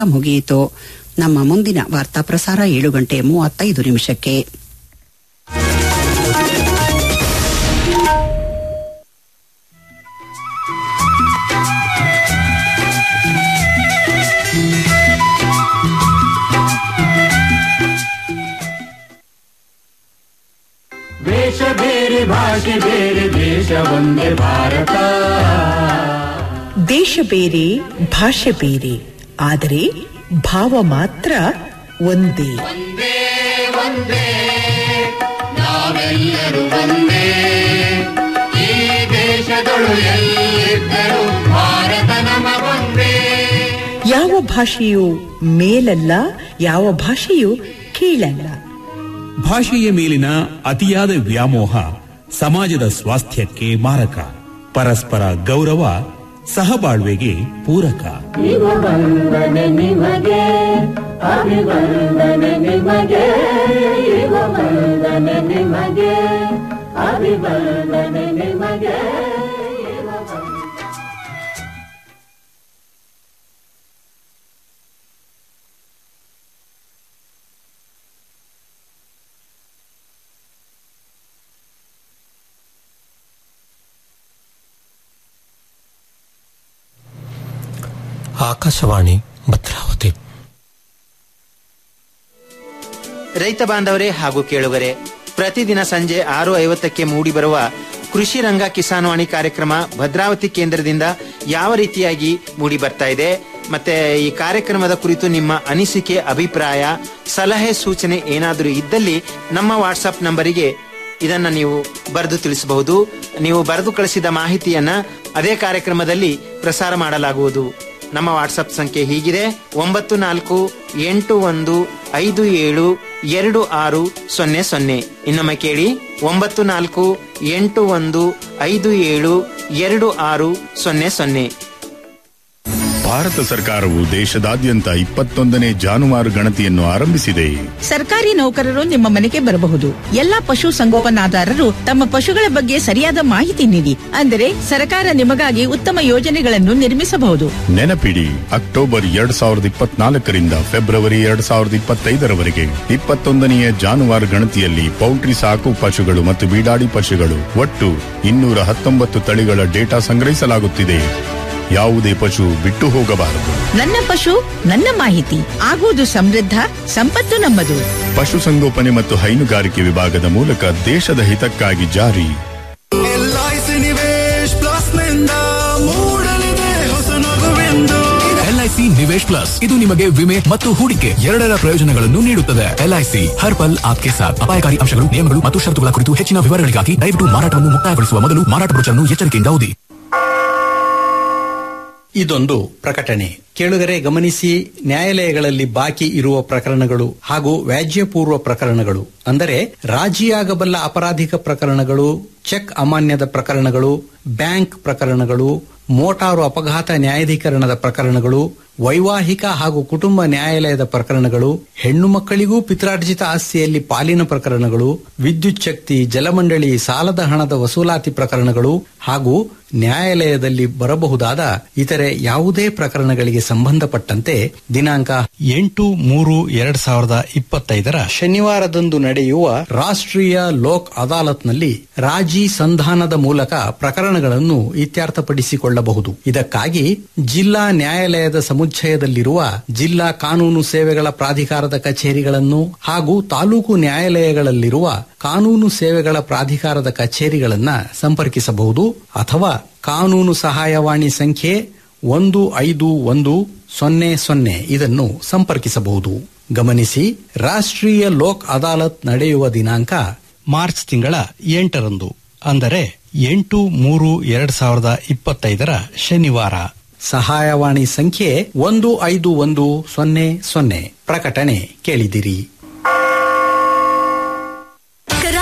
ಮುಗಿಯಿತು ನಮ್ಮ ಮುಂದಿನ ವಾರ್ತಾ ಪ್ರಸಾರ ಏಳು ಗಂಟೆ ಮೂವತ್ತೈದು ನಿಮಿಷಕ್ಕೆ ವೇಷ ಬೇರೆ ಭಾಷೆ ಬೇರೆ ದೇಶ ಒಂದೇ ಭಾರತ ದೇಶ ಬೇರೆ ಭಾಷೆ ಬೇರೆ ಆದರೆ ಭಾವ ಮಾತ್ರ ಒಂದೇ ಒಂದೇ ಒಂದೇ ನಾವೆಲ್ಲರೂ ಒಂದೇ ಈ ದೇಶದೊಳು ಎಲ್ಲಿದ್ದರೂ ಭಾರತ ನಮಗೊಂದೇ ಯಾವ ಭಾಷೆಯು ಮೇಲಲ್ಲ ಯಾವ ಭಾಷೆಯು ಕೀಳಲ್ಲ ಭಾಷೆಯ ಮೇಲಿನ ಅತಿಯಾದ ವ್ಯಾಮೋಹ ಸಮಾಜದ ಸ್ವಾಸ್ಥ್ಯಕ್ಕೆ ಮಾರಕ ಪರಸ್ಪರ ಗೌರವ ಸಹಬಾಳ್ವೆಗೆ ಪೂರಕ ವಂದನೆ ನಿಮಗೆ ಅಭಿವಂದನೆ ನಿಮಗೆ ವಂದನೆ ನಿಮಗೆ ಅಭಿವಂದನೆ ನಿಮಗೆ ಆಕಾಶವಾಣಿ ಭದ್ರಾವತಿ ರೈತ ಬಾಂಧವರೇ ಹಾಗೂ ಕೇಳುಗರೆ ಪ್ರತಿದಿನ ಸಂಜೆ ಆರು ಐವತ್ತಕ್ಕೆ ಮೂಡಿಬರುವ ಕೃಷಿ ರಂಗ ಕಿಸಾನ್ವಾಣಿ ಕಾರ್ಯಕ್ರಮ ಭದ್ರಾವತಿ ಕೇಂದ್ರದಿಂದ ಯಾವ ರೀತಿಯಾಗಿ ಮೂಡಿ ಬರ್ತಾ ಇದೆ ಮತ್ತೆ ಈ ಕಾರ್ಯಕ್ರಮದ ಕುರಿತು ನಿಮ್ಮ ಅನಿಸಿಕೆ ಅಭಿಪ್ರಾಯ ಸಲಹೆ ಸೂಚನೆ ಏನಾದರೂ ಇದ್ದಲ್ಲಿ ನಮ್ಮ ವಾಟ್ಸಪ್ ನಂಬರಿಗೆ ಇದನ್ನ ನೀವು ಬರೆದು ತಿಳಿಸಬಹುದು ನೀವು ಬರೆದು ಕಳಿಸಿದ ಮಾಹಿತಿಯನ್ನ ಅದೇ ಕಾರ್ಯಕ್ರಮದಲ್ಲಿ ಪ್ರಸಾರ ಮಾಡಲಾಗುವುದು ನಮ್ಮ ವಾಟ್ಸಪ್ ಸಂಖ್ಯೆ ಹೀಗಿದೆ ಒಂಬತ್ತು ನಾಲ್ಕು ಎಂಟು ಒಂದು ಐದು ಏಳು ಎರಡು ಆರು ಸೊನ್ನೆ ಸೊನ್ನೆ ಇನ್ನೊಮ್ಮೆ ಕೇಳಿ ಒಂಬತ್ತು ನಾಲ್ಕು ಎಂಟು ಒಂದು ಐದು ಏಳು ಎರಡು ಆರು ಸೊನ್ನೆ ಸೊನ್ನೆ ಭಾರತ ಸರ್ಕಾರವು ದೇಶದಾದ್ಯಂತ ಇಪ್ಪತ್ತೊಂದನೇ ಜಾನುವಾರು ಗಣತಿಯನ್ನು ಆರಂಭಿಸಿದೆ ಸರ್ಕಾರಿ ನೌಕರರು ನಿಮ್ಮ ಮನೆಗೆ ಬರಬಹುದು ಎಲ್ಲಾ ಪಶು ಸಂಗೋಪನಾದಾರರು ತಮ್ಮ ಪಶುಗಳ ಬಗ್ಗೆ ಸರಿಯಾದ ಮಾಹಿತಿ ನೀಡಿ ಅಂದರೆ ಸರ್ಕಾರ ನಿಮಗಾಗಿ ಉತ್ತಮ ಯೋಜನೆಗಳನ್ನು ನಿರ್ಮಿಸಬಹುದು ನೆನಪಿಡಿ ಅಕ್ಟೋಬರ್ ಎರಡ್ ಸಾವಿರದ ಇಪ್ಪತ್ನಾಲ್ಕರಿಂದ ಫೆಬ್ರವರಿ ಎರಡ್ ಸಾವಿರದ ಇಪ್ಪತ್ತೈದರವರೆಗೆ ಇಪ್ಪತ್ತೊಂದನೆಯ ಜಾನುವಾರು ಗಣತಿಯಲ್ಲಿ ಪೌಲ್ಟ್ರಿ ಸಾಕು ಪಶುಗಳು ಮತ್ತು ಬೀಡಾಡಿ ಪಶುಗಳು ಒಟ್ಟು ಇನ್ನೂರ ಹತ್ತೊಂಬತ್ತು ತಳಿಗಳ ಡೇಟಾ ಸಂಗ್ರಹಿಸಲಾಗುತ್ತಿದೆ ಯಾವುದೇ ಪಶು ಬಿಟ್ಟು ಹೋಗಬಾರದು ನನ್ನ ಪಶು ನನ್ನ ಮಾಹಿತಿ ಆಗುವುದು ಸಮೃದ್ಧ ಸಂಪತ್ತು ನಮ್ಮದು ಪಶುಸಂಗೋಪನೆ ಮತ್ತು ಹೈನುಗಾರಿಕೆ ವಿಭಾಗದ ಮೂಲಕ ದೇಶದ ಹಿತಕ್ಕಾಗಿ ಜಾರಿ ಎಲ್ಐಸಿ ನಿವೇಶ್ ಪ್ಲಸ್ ನಿಂದ ಮೂಡಲಿದೆ ಹೊಸ ನಗುವೆಂದು ಎಲ್ಐಸಿ ನಿವೇಶ್ ಪ್ಲಸ್ ಇದು ನಿಮಗೆ ವಿಮೆ ಮತ್ತು ಹೂಡಿಕೆ ಎರಡರ ಪ್ರಯೋಜನಗಳನ್ನು ನೀಡುತ್ತದೆ ಎಲ್ಐಸಿ ಹರ್ ಪಲ್ ಆಪ್ಕೆ ಸಾಥ್ ಅಪಾಯಕಾರಿ ಅಂಶಗಳು ನಿಯಮಗಳು ಮತ್ತು ಷರತ್ತುಗಳ ಕುರಿತು ಹೆಚ್ಚಿನ ವಿವರಗಳಿಗಾಗಿ ದಯವಿಟ್ಟು ಮಾರಾಟವನ್ನು ಮುಕ್ತಾಯಗೊಳಿಸುವ ಮೊದಲು ಮಾರಾಟ ಬ್ರೋಚರ್ನ್ನು ಎಚ್ಚರಿಕೆಯಿಂದ ಓದಿ ಇದೊಂದು ಪ್ರಕಟಣೆ ಕೇಳುಗರೆ ಗಮನಿಸಿ ನ್ಯಾಯಾಲಯಗಳಲ್ಲಿ ಬಾಕಿ ಇರುವ ಪ್ರಕರಣಗಳು ಹಾಗೂ ವ್ಯಾಜ್ಯಪೂರ್ವ ಪ್ರಕರಣಗಳು ಅಂದರೆ ರಾಜಿಯಾಗಬಲ್ಲ ಅಪರಾಧಿಕ ಪ್ರಕರಣಗಳು ಚೆಕ್ ಅಮಾನ್ಯದ ಪ್ರಕರಣಗಳು ಬ್ಯಾಂಕ್ ಪ್ರಕರಣಗಳು ಮೋಟಾರು ಅಪಘಾತ ನ್ಯಾಯಾಧೀಕರಣದ ಪ್ರಕರಣಗಳು ವೈವಾಹಿಕ ಹಾಗೂ ಕುಟುಂಬ ನ್ಯಾಯಾಲಯದ ಪ್ರಕರಣಗಳು ಹೆಣ್ಣು ಮಕ್ಕಳಿಗೂ ಪಿತ್ರಾರ್ಜಿತ ಆಸ್ತಿಯಲ್ಲಿ ಪಾಲಿನ ಪ್ರಕರಣಗಳು ವಿದ್ಯುತ್ ಶಕ್ತಿ ಜಲಮಂಡಳಿ ಸಾಲದ ಹಣದ ವಸೂಲಾತಿ ಪ್ರಕರಣಗಳು ಹಾಗೂ ನ್ಯಾಯಾಲಯದಲ್ಲಿ ಬರಬಹುದಾದ ಇತರೆ ಯಾವುದೇ ಪ್ರಕರಣಗಳಿಗೆ ಸಂಬಂಧಪಟ್ಟಂತೆ ದಿನಾಂಕ ಎಂಟು ಮೂರು ಎರಡ್ ಸಾವಿರದ ಇಪ್ಪತ್ತೈದರ ಶನಿವಾರದಂದು ನಡೆಯುವ ರಾಷ್ಟ್ರೀಯ ಲೋಕ್ ಅದಾಲತ್ನಲ್ಲಿ ರಾಜಿ ಸಂಧಾನದ ಮೂಲಕ ಪ್ರಕರಣಗಳನ್ನು ಇತ್ಯರ್ಥಪಡಿಸಿಕೊಳ್ಳಬಹುದು ಇದಕ್ಕಾಗಿ ಜಿಲ್ಲಾ ನ್ಯಾಯಾಲಯದ ಸಮುಚ್ಚಯದಲ್ಲಿರುವ ಜಿಲ್ಲಾ ಕಾನೂನು ಸೇವೆಗಳ ಪ್ರಾಧಿಕಾರದ ಕಚೇರಿಗಳನ್ನು ಹಾಗೂ ತಾಲೂಕು ನ್ಯಾಯಾಲಯಗಳಲ್ಲಿರುವ ಕಾನೂನು ಸೇವೆಗಳ ಪ್ರಾಧಿಕಾರದ ಕಚೇರಿಗಳನ್ನ ಸಂಪರ್ಕಿಸಬಹುದು ಅಥವಾ ಕಾನೂನು ಸಹಾಯವಾಣಿ ಸಂಖ್ಯೆ ಒಂದು ಐದು ಒಂದು ಸೊನ್ನೆ ಸೊನ್ನೆ ಇದನ್ನು ಸಂಪರ್ಕಿಸಬಹುದು ಗಮನಿಸಿ ರಾಷ್ಟ್ರೀಯ ಲೋಕ್ ಅದಾಲತ್ ನಡೆಯುವ ದಿನಾಂಕ ಮಾರ್ಚ್ ತಿಂಗಳ ಎಂಟರಂದು ಅಂದರೆ ಎಂಟು ಮೂರು ಎರಡ್ ಸಾವಿರದ ಇಪ್ಪತ್ತೈದರ ಶನಿವಾರ ಸಹಾಯವಾಣಿ ಸಂಖ್ಯೆ ಒಂದು ಐದು ಒಂದು ಸೊನ್ನೆ ಸೊನ್ನೆ ಪ್ರಕಟಣೆ ಕೇಳಿದಿರಿ ಕರಾವಳಿ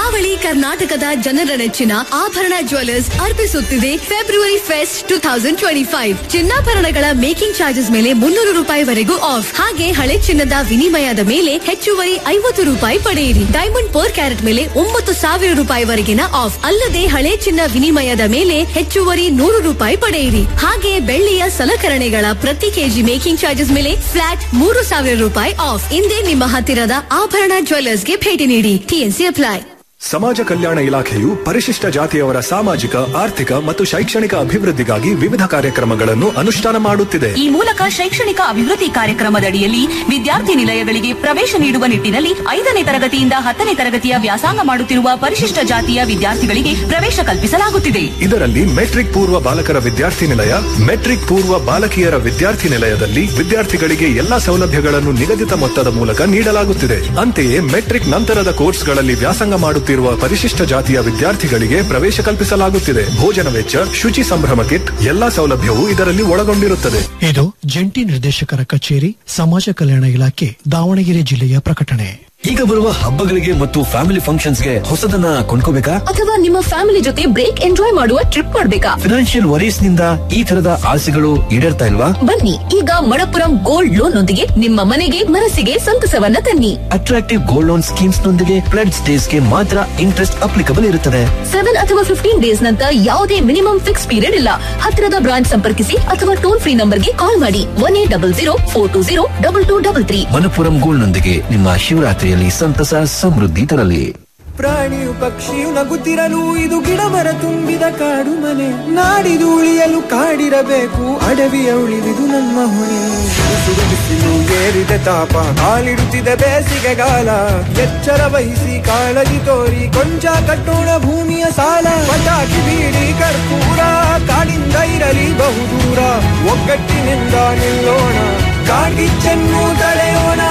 ಕರ್ನಾಟಕದ ಜನರ ನೆಚ್ಚಿನ ಆಭರಣ ಜ್ಯುವೆಲ್ಲರ್ಸ್ ಅರ್ಪಿಸುತ್ತಿದೆ February fest two thousand twenty five ಚಿನ್ನಾಭರಣಗಳ ಮೇಕಿಂಗ್ ಚಾರ್ಜಸ್ ಮೇಲೆ ಮುನ್ನೂರು ರೂಪಾಯಿವರೆಗೂ ಆಫ್ ಹಾಗೆ ಹಳೆ ಚಿನ್ನದ ವಿನಿಮಯದ ಮೇಲೆ ಹೆಚ್ಚುವರಿ ಐವತ್ತು ರೂಪಾಯಿ ಪಡೆಯಿರಿ ಡೈಮಂಡ್ ಪರ್ ಕ್ಯಾರೆಟ್ ಮೇಲೆ ಒಂಬತ್ತು ಸಾವಿರ ರೂಪಾಯಿವರೆಗಿನ ಆಫ್ ಅಲ್ಲದೆ ಹಳೆ ಚಿನ್ನ ವಿನಿಮಯದ ಮೇಲೆ ಹೆಚ್ಚುವರಿ ನೂರು ರೂಪಾಯಿ ಪಡೆಯಿರಿ ಹಾಗೆ ಬೆಳ್ಳಿಯ ಸಲಕರಣೆಗಳ ಪ್ರತಿ ಕೆಜಿ ಮೇಕಿಂಗ್ ಚಾರ್ಜಸ್ ಮೇಲೆ ಫ್ಲಾಟ್ ಮೂರು ಸಾವಿರ ರೂಪಾಯಿ ಆಫ್ ಇಂದೇ ನಿಮ್ಮ ಹತ್ತಿರದ ಆಭರಣ ಜ್ಯುವೆಲ್ಲರ್ಸ್ಗೆ ಭೇಟಿ ನೀಡಿ ಟಿಎನ್ಸಿ ಅಪ್ಲೈ ಸಮಾಜ ಕಲ್ಯಾಣ ಇಲಾಖೆಯು ಪರಿಶಿಷ್ಟ ಜಾತಿಯವರ ಸಾಮಾಜಿಕ ಆರ್ಥಿಕ ಮತ್ತು ಶೈಕ್ಷಣಿಕ ಅಭಿವೃದ್ಧಿಗಾಗಿ ವಿವಿಧ ಕಾರ್ಯಕ್ರಮಗಳನ್ನು ಅನುಷ್ಠಾನ ಮಾಡುತ್ತಿದೆ ಈ ಮೂಲಕ ಶೈಕ್ಷಣಿಕ ಅಭಿವೃದ್ಧಿ ಕಾರ್ಯಕ್ರಮದಡಿಯಲ್ಲಿ ವಿದ್ಯಾರ್ಥಿ ನಿಲಯಗಳಿಗೆ ಪ್ರವೇಶ ನೀಡುವ ನಿಟ್ಟಿನಲ್ಲಿ ಐದನೇ ತರಗತಿಯಿಂದ ಹತ್ತನೇ ತರಗತಿಯ ವ್ಯಾಸಂಗ ಮಾಡುತ್ತಿರುವ ಪರಿಶಿಷ್ಟ ಜಾತಿಯ ವಿದ್ಯಾರ್ಥಿಗಳಿಗೆ ಪ್ರವೇಶ ಕಲ್ಪಿಸಲಾಗುತ್ತಿದೆ ಇದರಲ್ಲಿ ಮೆಟ್ರಿಕ್ ಪೂರ್ವ ಬಾಲಕರ ವಿದ್ಯಾರ್ಥಿ ನಿಲಯ ಮೆಟ್ರಿಕ್ ಪೂರ್ವ ಬಾಲಕಿಯರ ವಿದ್ಯಾರ್ಥಿ ನಿಲಯದಲ್ಲಿ ವಿದ್ಯಾರ್ಥಿಗಳಿಗೆ ಎಲ್ಲಾ ಸೌಲಭ್ಯಗಳನ್ನು ನಿಗದಿತ ಮೊತ್ತದ ಮೂಲಕ ನೀಡಲಾಗುತ್ತಿದೆ ಅಂತೆಯೇ ಮೆಟ್ರಿಕ್ ನಂತರದ ಕೋರ್ಸ್ಗಳಲ್ಲಿ ವ್ಯಾಸಂಗ ಮಾಡುತ್ತಿರುವ ಪರಿಶಿಷ್ಟ ಜಾತಿಯ ವಿದ್ಯಾರ್ಥಿಗಳಿಗೆ ಪ್ರವೇಶ ಕಲ್ಪಿಸಲಾಗುತ್ತಿದೆ ಭೋಜನ ವೆಚ್ಚ ಶುಚಿ ಸಂಭ್ರಮ ಕಿಟ್ ಎಲ್ಲಾ ಸೌಲಭ್ಯವೂ ಇದರಲ್ಲಿ ಒಳಗೊಂಡಿರುತ್ತದೆ ಇದು ಜಂಟಿ ನಿರ್ದೇಶಕರ ಕಚೇರಿ ಸಮಾಜ ಕಲ್ಯಾಣ ಇಲಾಖೆ ದಾವಣಗೆರೆ ಜಿಲ್ಲೆಯ ಪ್ರಕಟಣೆ ಈಗ ಬರುವ ಹಬ್ಬಗಳಿಗೆ ಮತ್ತು ಫ್ಯಾಮಿಲಿ ಫಂಕ್ಷನ್ಸ್ಗೆ ಹೊಸದನ್ನ ಕೊಂಡ್ಕೋಬೇಕಾ ಅಥವಾ ನಿಮ್ಮ ಫ್ಯಾಮಿಲಿ ಜೊತೆ ಬ್ರೇಕ್ ಎಂಜಾಯ್ ಮಾಡುವ ಟ್ರಿಪ್ ಮಾಡಬೇಕಾ ಫಿನಾನ್ಷಿಯಲ್ ವರೀಸ್ ನಿಂದ ಈ ತರದ ಆಸೆಗಳು ಈಡೇರ್ತಾ ಇಲ್ವಾ ಬನ್ನಿ ಈಗ ಮಣಪುರಂ ಗೋಲ್ಡ್ ಲೋನ್ ನೊಂದಿಗೆ ನಿಮ್ಮ ಮನೆಗೆ ಮನಸ್ಸಿಗೆ ಸಂತಸವನ್ನ ತನ್ನಿ ಅಟ್ರಾಕ್ಟಿವ್ ಗೋಲ್ಡ್ ಲೋನ್ ಸ್ಕೀಮ್ಸ್ ನೊಂದಿಗೆ ಫ್ಲಡ್ ಡೇಸ್ ಗೆ ಮಾತ್ರ ಇಂಟ್ರೆಸ್ಟ್ ಅಪ್ಲಿಕಬಲ್ ಇರುತ್ತದೆ ಸೆವೆನ್ ಅಥವಾ ಫಿಫ್ಟೀನ್ ಡೇಸ್ ನಂತರ ಯಾವುದೇ ಮಿನಿಮಮ್ ಫಿಕ್ಸ್ ಪೀರಿಯಡ್ ಇಲ್ಲ ಹತ್ತಿರದ ಬ್ರಾಂಚ್ ಸಂಪರ್ಕಿಸಿ ಅಥವಾ ಟೋಲ್ ಫ್ರೀ ನಂಬರ್ಗೆ ಕಾಲ್ ಮಾಡಿ one eight double zero four two zero double two double three Manappuram gold ನೊಂದಿಗೆ ನಿಮ್ಮ ಶಿವರಾತ್ರಿಯಲ್ಲಿ ಸಂತಸ ಸಮೃದ್ಧಿ ತರಲಿ ಪ್ರಾಣಿಯು ಪಕ್ಷಿಯು ನಗುತ್ತಿರಲು ಇದು ಗಿಡ ಮರ ತುಂಬಿದ ಕಾಡು ಮನೆ ನಾಡಿದು ಉಳಿಯಲು ಕಾಡಿರಬೇಕು ಅಡವಿಯ ಉಳಿದಿದು ನಮ್ಮ ಹೊಣೆ ಬಿಸಿಲು ಬಿಸಿಲು ಏರಿದೆ ತಾಪ ಕಾಲಿಡುತ್ತಿದೆ ಬೇಸಿಗೆಗಾಲ ಎಚ್ಚರ ವಹಿಸಿ ಕಾಳಜಿ ತೋರಿ ಕೊಂಚ ಕಟ್ಟೋಣ ಭೂಮಿಯ ಸಾಲ ಪಟಾಕಿ ಬೀಡಿ ಕರ್ಪೂರ ಕಾಡಿಂದ ಇರಲಿ ಬಹುದೂರ ಒಗ್ಗಟ್ಟಿನಿಂದ ನಿಲ್ಲೋಣ ಕಾಡ್ಗಿಚ್ಚನ್ನು ತಡೆಯೋಣ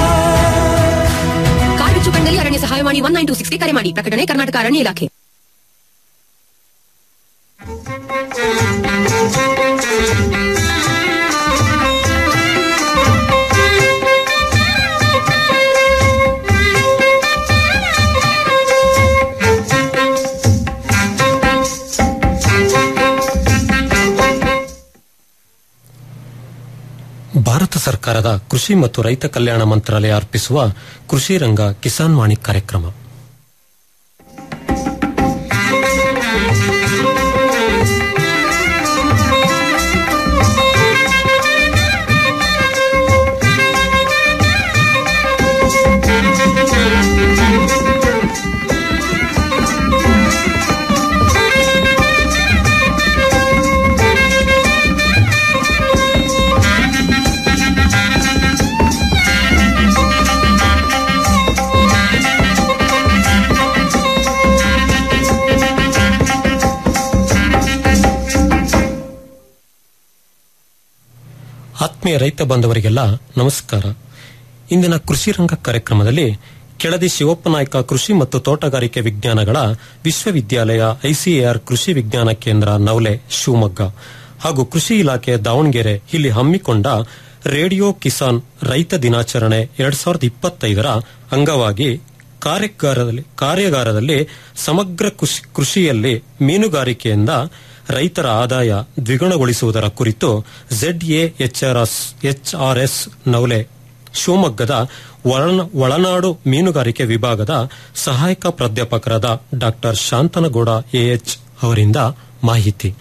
ಕಾಡ್ಗಿಚ್ಚು ಕಂಡಲ್ಲಿ ಅರಣ್ಯ ಸಹಾಯವಾಣಿ ಒನ್ ನೈನ್ ಟೂ ಸಿಕ್ಸ್ಗೆ ಕರೆ ಮಾಡಿ ಪ್ರಕಟಣೆ ಕರ್ನಾಟಕ ಅರಣ್ಯ ಇಲಾಖೆ ಭಾರತ ಸರ್ಕಾರದ ಕೃಷಿ ಮತ್ತು ರೈತ ಕಲ್ಯಾಣ ಮಂತ್ರಾಲಯ ಅರ್ಪಿಸುವ ಕೃಷಿ ರಂಗ ಕಿಸಾನ್ ವಾಣಿ ಕಾರ್ಯಕ್ರಮ ಆತ್ಮೀಯ ರೈತ ಬಾಂಧವರಿಗೆಲ್ಲ ನಮಸ್ಕಾರ ಇಂದಿನ ಕೃಷಿ ರಂಗ ಕಾರ್ಯಕ್ರಮದಲ್ಲಿ ಕೆಳದಿ ಶಿವಪ್ಪ ನಾಯ್ಕ ಕೃಷಿ ಮತ್ತು ತೋಟಗಾರಿಕೆ ವಿಜ್ಞಾನಗಳ ವಿಶ್ವವಿದ್ಯಾಲಯ ಐಸಿಎಆರ್ ಕೃಷಿ ವಿಜ್ಞಾನ ಕೇಂದ್ರ ನವಲೆ ಶಿವಮೊಗ್ಗ ಹಾಗೂ ಕೃಷಿ ಇಲಾಖೆ ದಾವಣಗೆರೆ ಇಲ್ಲಿ ಹಮ್ಮಿಕೊಂಡ ರೇಡಿಯೋ ಕಿಸಾನ್ ರೈತ ದಿನಾಚರಣೆ ಎರಡ್ ಸಾವಿರದ ಇಪ್ಪತ್ತೈದರ ಅಂಗವಾಗಿ ಕಾರ್ಯಾಗಾರದಲ್ಲಿ ಕಾರ್ಯಾಗಾರದಲ್ಲಿ ಸಮಗ್ರ ಕೃಷಿ- ಕೃಷಿಯಲ್ಲಿ ಮೀನುಗಾರಿಕೆಯಿಂದ ರೈತರ ಆದಾಯ ದ್ವಿಗುಣಗೊಳಿಸುವುದರ ಕುರಿತು ಎಚ್ಆರ್ಎಸ್ ನವಲೆ ಶಿವಮೊಗ್ಗದ ಒಳನ- ಒಳನಾಡು ಮೀನುಗಾರಿಕೆ ವಿಭಾಗದ ಸಹಾಯಕ ಪ್ರಾಧ್ಯಾಪಕರಾದ ಡಾಕ್ಟರ್ ಶಾಂತನಗೌಡ ಎಎಚ್ ಅವರಿಂದ ಮಾಹಿತಿ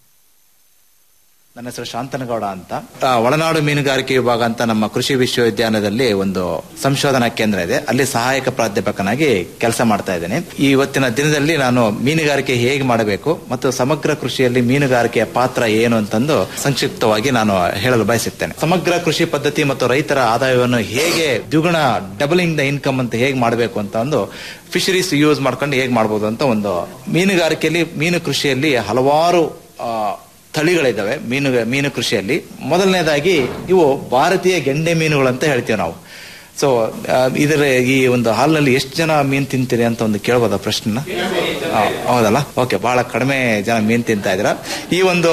ನನ್ನ ಹೆಸರು ಶಾಂತನಗೌಡ ಅಂತ ಆ, ಒಳನಾಡು ಮೀನುಗಾರಿಕೆ ವಿಭಾಗ ಅಂತ ನಮ್ಮ ಕೃಷಿ ವಿಶ್ವವಿದ್ಯಾಲಯದಲ್ಲಿ ಒಂದು ಸಂಶೋಧನಾ ಕೇಂದ್ರ ಇದೆ ಅಲ್ಲಿ ಸಹಾಯಕ ಪ್ರಾಧ್ಯಾಪಕನಾಗಿ ಕೆಲಸ ಮಾಡ್ತಾ ಇದ್ದೇನೆ ಈ ಇವತ್ತಿನ ದಿನದಲ್ಲಿ ನಾನು ಮೀನುಗಾರಿಕೆ ಹೇಗೆ ಮಾಡಬೇಕು ಮತ್ತು ಸಮಗ್ರ ಕೃಷಿಯಲ್ಲಿ ಮೀನುಗಾರಿಕೆಯ ಪಾತ್ರ ಏನು ಅಂತಂದು ಸಂಕ್ಷಿಪ್ತವಾಗಿ ನಾನು ಹೇಳಲು ಬಯಸುತ್ತೇನೆ ಸಮಗ್ರ ಕೃಷಿ ಪದ್ಧತಿ ಮತ್ತು ರೈತರ ಆದಾಯವನ್ನು ಹೇಗೆ ದ್ವಿಗುಣ ಡಬಲಿಂಗ್ ದ ಇನ್ಕಮ್ ಅಂತ ಹೇಗೆ ಮಾಡಬೇಕು ಅಂತ ಒಂದು ಫಿಶರೀಸ್ ಯೂಸ್ ಮಾಡ್ಕೊಂಡು ಹೇಗೆ ಮಾಡಬಹುದು ಅಂತ ಒಂದು ಮೀನುಗಾರಿಕೆಯಲ್ಲಿ ಮೀನು ಕೃಷಿಯಲ್ಲಿ ಹಲವಾರು ಆ, ತಳಿಗಳಿದ್ದಾವೆ ಮೀನು ಮೀನು ಕೃಷಿಯಲ್ಲಿ ಮೊದಲನೇದಾಗಿ ಇವು ಭಾರತೀಯ ಗೆಂಡೆ ಮೀನುಗಳು ಅಂತ ಹೇಳ್ತೀವಿ ನಾವು ಸೊ ಇದರ ಈ ಒಂದು ಹಾಲ್ನಲ್ಲಿ ಎಷ್ಟು ಜನ ಮೀನು ತಿಂತೀರಿ ಅಂತ ಒಂದು ಕೇಳ್ಬೋದಾ ಪ್ರಶ್ನೆನ ಆ, ಹೌದಲ್ಲ ಓಕೆ ಬಹಳ ಕಡಿಮೆ ಜನ ಮೀನು ತಿಂತಾ ಇದ್ರ ಈ ಒಂದು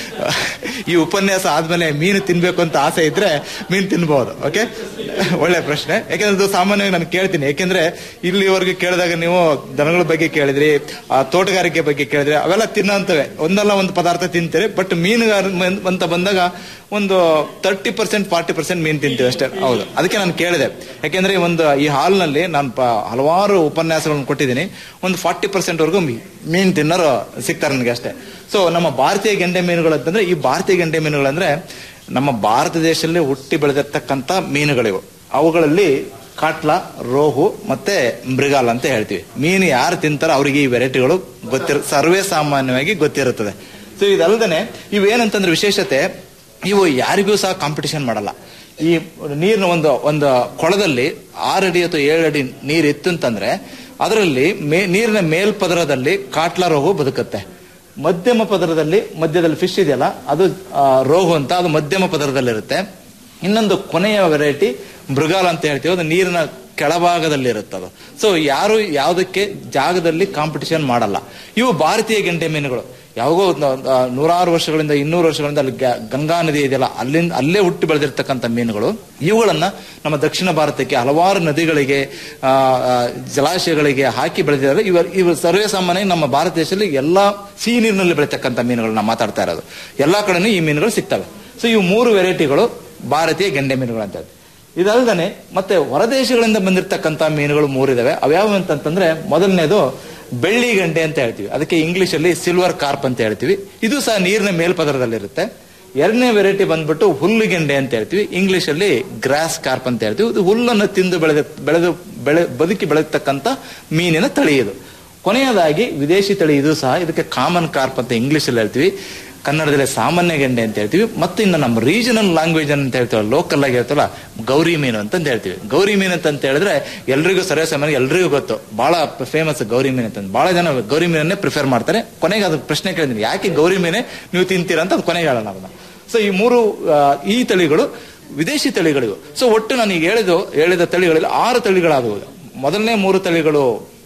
ಈ ಉಪನ್ಯಾಸ ಆದ್ಮೇಲೆ ಮೀನು ತಿನ್ಬೇಕು ಅಂತ ಆಸೆ ಇದ್ರೆ ಮೀನು ತಿನ್ಬಹುದು ಓಕೆ ಒಳ್ಳೆ ಪ್ರಶ್ನೆ ಯಾಕಂದ್ರೆ ಇದು ಸಾಮಾನ್ಯವಾಗಿ ನಾನು ಕೇಳ್ತೀನಿ ಯಾಕೆಂದ್ರೆ ಇಲ್ಲಿವರೆಗೆ ಕೇಳಿದಾಗ ನೀವು ದನಗಳ ಬಗ್ಗೆ ಕೇಳಿದ್ರಿ ಆ ತೋಟಗಾರಿಕೆ ಬಗ್ಗೆ ಕೇಳಿದ್ರಿ ಅವೆಲ್ಲ ತಿನ್ನೋಂತವೆ ಒಂದಲ್ಲ ಒಂದು ಪದಾರ್ಥ ತಿಂತೀರಿ ಬಟ್ ಮೀನುಗಾರ ಅಂತ ಬಂದಾಗ ಒಂದು ತರ್ಟಿ ಪರ್ಸೆಂಟ್ ಫಾರ್ಟಿ ಪರ್ಸೆಂಟ್ ಮೀನು ತಿಂತೀವಿ ಅಷ್ಟೇ ಹೌದು ಅದಕ್ಕೆ ನಾನು ಕೇಳಿದೆ ಯಾಕೆಂದ್ರೆ ಒಂದು ಈ ಹಾಲ್ನಲ್ಲಿ ನಾನು ಪ- ಹಲವಾರು ಉಪನ್ಯಾಸಗಳನ್ನು ಕೊಟ್ಟಿದ್ದೀನಿ ಒಂದು ಫಾರ್ಟಿ ಪರ್ಸೆಂಟ್ ವರೆಗೂ ಮೀನು ತಿನ್ನೋರು ಸಿಗ್ತಾರೆ ನನಗೆ ಅಷ್ಟೇ ಸೊ ನಮ್ಮ ಭಾರತೀಯ ಗೆಂಡೆ ಮೀನುಗಳು ಅಂತಂದ್ರೆ ಈ ಭಾರತೀಯ ಗೆಂಡೆ ಮೀನುಗಳಂದ್ರೆ ನಮ್ಮ ಭಾರತ ದೇಶದಲ್ಲಿ ಹುಟ್ಟಿ ಬೆಳೆದಿರ್ತಕ್ಕಂಥ ಮೀನುಗಳಿವು ಅವುಗಳಲ್ಲಿ ಕಾಟ್ಲ ರೋಹು ಮತ್ತೆ ಮೃಗಾಲ್ ಅಂತ ಹೇಳ್ತೀವಿ ಮೀನು ಯಾರು ತಿಂತಾರೋ ಅವರಿಗೆ ಈ ವೆರೈಟಿಗಳು ಗೊತ್ತಿರ ಸರ್ವೇ ಸಾಮಾನ್ಯವಾಗಿ ಗೊತ್ತಿರುತ್ತದೆ ಸೊ ಇದಲ್ಲದೆ ಇವೇನಂತಂದ್ರೆ ವಿಶೇಷತೆ ಇವು ಯಾರಿಗೂ ಸಹ ಕಾಂಪಿಟಿಷನ್ ಮಾಡಲ್ಲ ಈ ನೀರಿನ ಒಂದು ಒಂದು ಕೊಳದಲ್ಲಿ ಆರು ಅಡಿ ಅಥವಾ ಏಳು ಅಡಿ ನೀರು ಇತ್ತು ಅಂತಂದ್ರೆ ಅದರಲ್ಲಿ ಮೇ ನೀರಿನ ಮೇಲ್ಪದರದಲ್ಲಿ ಕಾಟ್ಲ ರೋಗು ಬದುಕುತ್ತೆ ಮಧ್ಯಮ ಪದರದಲ್ಲಿ ಮಧ್ಯದಲ್ಲಿ ಫಿಶ್ ಇದೆಯಲ್ಲ ಅದು ಆ, ರೋಹು ಅಂತ ಅದು ಮಧ್ಯಮ ಪದರದಲ್ಲಿರುತ್ತೆ ಇನ್ನೊಂದು ಕೊನೆಯ ವೆರೈಟಿ ಮೃಗಾಲ್ ಅಂತ ಹೇಳ್ತೀವಿ ಅದು ನೀರಿನ ಕೆಳಭಾಗದಲ್ಲಿ ಇರುತ್ತೆ ಅದು ಸೊ ಯಾರು ಯಾವುದಕ್ಕೆ ಜಾಗದಲ್ಲಿ ಕಾಂಪಿಟಿಷನ್ ಮಾಡಲ್ಲ ಇವು ಭಾರತೀಯ ಗೆಂಡೆ ಮೀನುಗಳು ಯಾವಾಗೋ ಒಂದು, ಆ, ನೂರಾರು ವರ್ಷಗಳಿಂದ ಇನ್ನೂರು ವರ್ಷಗಳಿಂದ ಅಲ್ಲಿ ಗ- ಗಂಗಾ ನದಿ ಇದೆಯಲ್ಲ ಅಲ್ಲಿಂದ ಅಲ್ಲೇ ಹುಟ್ಟಿ ಬೆಳೆದಿರ್ತಕ್ಕಂಥ ಮೀನುಗಳು ಇವುಗಳನ್ನ ನಮ್ಮ ದಕ್ಷಿಣ ಭಾರತಕ್ಕೆ ಹಲವಾರು ನದಿಗಳಿಗೆ ಆ, ಆ, ಜಲಾಶಯಗಳಿಗೆ ಹಾಕಿ ಬೆಳೆದಿದ್ದಾರೆ ಇವ ಇವು ಸರ್ವೇ ಸಾಮಾನ್ಯ ನಮ್ಮ ಭಾರತ ದೇಶದಲ್ಲಿ ಎಲ್ಲಾ ಸಿಹಿ ನೀರಿನಲ್ಲಿ ಬೆಳೀತಕ್ಕಂಥ ಮೀನುಗಳನ್ನ ಮಾತಾಡ್ತಾ ಇರೋದು ಎಲ್ಲಾ ಕಡೆನೂ ಈ ಮೀನುಗಳು ಸಿಗ್ತವೆ ಸೊ ಇವು ಮೂರು ವೆರೈಟಿಗಳು ಭಾರತೀಯ ಗೆಂಡೆ ಮೀನುಗಳು ಅಂತ ಹೇಳ್ತೀವಿ ಇದಲ್ಲದೆ ಮತ್ತೆ ಹೊರದೇಶಗಳಿಂದ ಬಂದಿರತಕ್ಕಂತ ಮೀನುಗಳು ಮೂರಿದಾವೆ ಅವ್ಯಾವ ಅಂತಂತಂದ್ರೆ ಮೊದಲನೇದು ಬೆಳ್ಳಿ ಗಂಡೆ ಅಂತ ಹೇಳ್ತೀವಿ ಅದಕ್ಕೆ ಇಂಗ್ಲಿಷ್ ಅಲ್ಲಿ ಸಿಲ್ವರ್ ಕಾರ್ಪ್ ಅಂತ ಹೇಳ್ತೀವಿ ಇದು ಸಹ ನೀರಿನ ಮೇಲ್ಪದರದಲ್ಲಿರುತ್ತೆ ಎರಡನೇ ವೆರೈಟಿ ಬಂದ್ಬಿಟ್ಟು ಹುಲ್ಲುಗೆಂಡೆ ಅಂತ ಹೇಳ್ತೀವಿ ಇಂಗ್ಲಿಷ್ ಅಲ್ಲಿ ಗ್ರಾಸ್ ಕಾರ್ಪ್ ಅಂತ ಹೇಳ್ತೀವಿ ಇದು ಹುಲ್ಲನ್ನು ತಿಂದು ಬೆಳೆದ ಬೆಳೆದು ಬೆಳೆ ಬದುಕಿ ಬೆಳೆತಕ್ಕಂತ ಮೀನಿನ ತಳಿ ಇದು ಕೊನೆಯದಾಗಿ ವಿದೇಶಿ ತಳಿ ಇದು ಸಹ ಇದಕ್ಕೆ ಕಾಮನ್ ಕಾರ್ಪ್ ಅಂತ ಇಂಗ್ಲಿಷ್ ಅಲ್ಲಿ ಹೇಳ್ತೀವಿ ಕನ್ನಡದಲ್ಲಿ ಸಾಮಾನ್ಯ ಗೆಂಡೆ ಅಂತ ಹೇಳ್ತೀವಿ ಮತ್ತೆ ಇನ್ನು ನಮ್ಮ ರೀಜನಲ್ ಲ್ಯಾಂಗ್ವೇಜ್ ಅಂತ ಹೇಳ್ತೀವಲ್ಲ ಲೋಕಲ್ ಆಗಿ ಹೇಳ್ತೀವಲ್ಲ ಗೌರಿ ಮೀನು ಅಂತ ಹೇಳ್ತೀವಿ ಗೌರಿ ಮೀನು ಅಂತ ಹೇಳಿದ್ರೆ ಎಲ್ರಿಗೂ ಸರ್ವೇ ಸಾಮಾನ್ಯ ಎಲ್ರಿಗೂ ಗೊತ್ತು ಬಹಳ ಫೇಮಸ್ ಗೌರಿ ಮೀನು ಅಂತ ಬಹಳ ಜನ ಗೌರಿ ಮೀನನ್ನೇ ಪ್ರಿಫರ್ ಮಾಡ್ತಾರೆ ಕೊನೆಗೆ ಅದು ಪ್ರಶ್ನೆ ಕೇಳಿದ್ದೀನಿ ಯಾಕೆ ಗೌರಿ ಮೀನೇ ನೀವು ತಿಂತೀರಾ ಅಂತ ಅದು ಕೊನೆಗೆ ಹೇಳೋಣ ಅದನ್ನ ಸೊ ಈ ಮೂರು ಆ, ಈ ತಳಿಗಳು ವಿದೇಶಿ ತಳಿಗಳಿವು ಸೊ ಒಟ್ಟು ನಾನು ಈಗ ಹೇಳಿದ ಹೇಳಿದ ತಳಿಗಳಲ್ಲಿ ಆರು ತಳಿಗಳಾದವು ಮೊದಲನೇ ಮೂರು ತಳಿಗಳು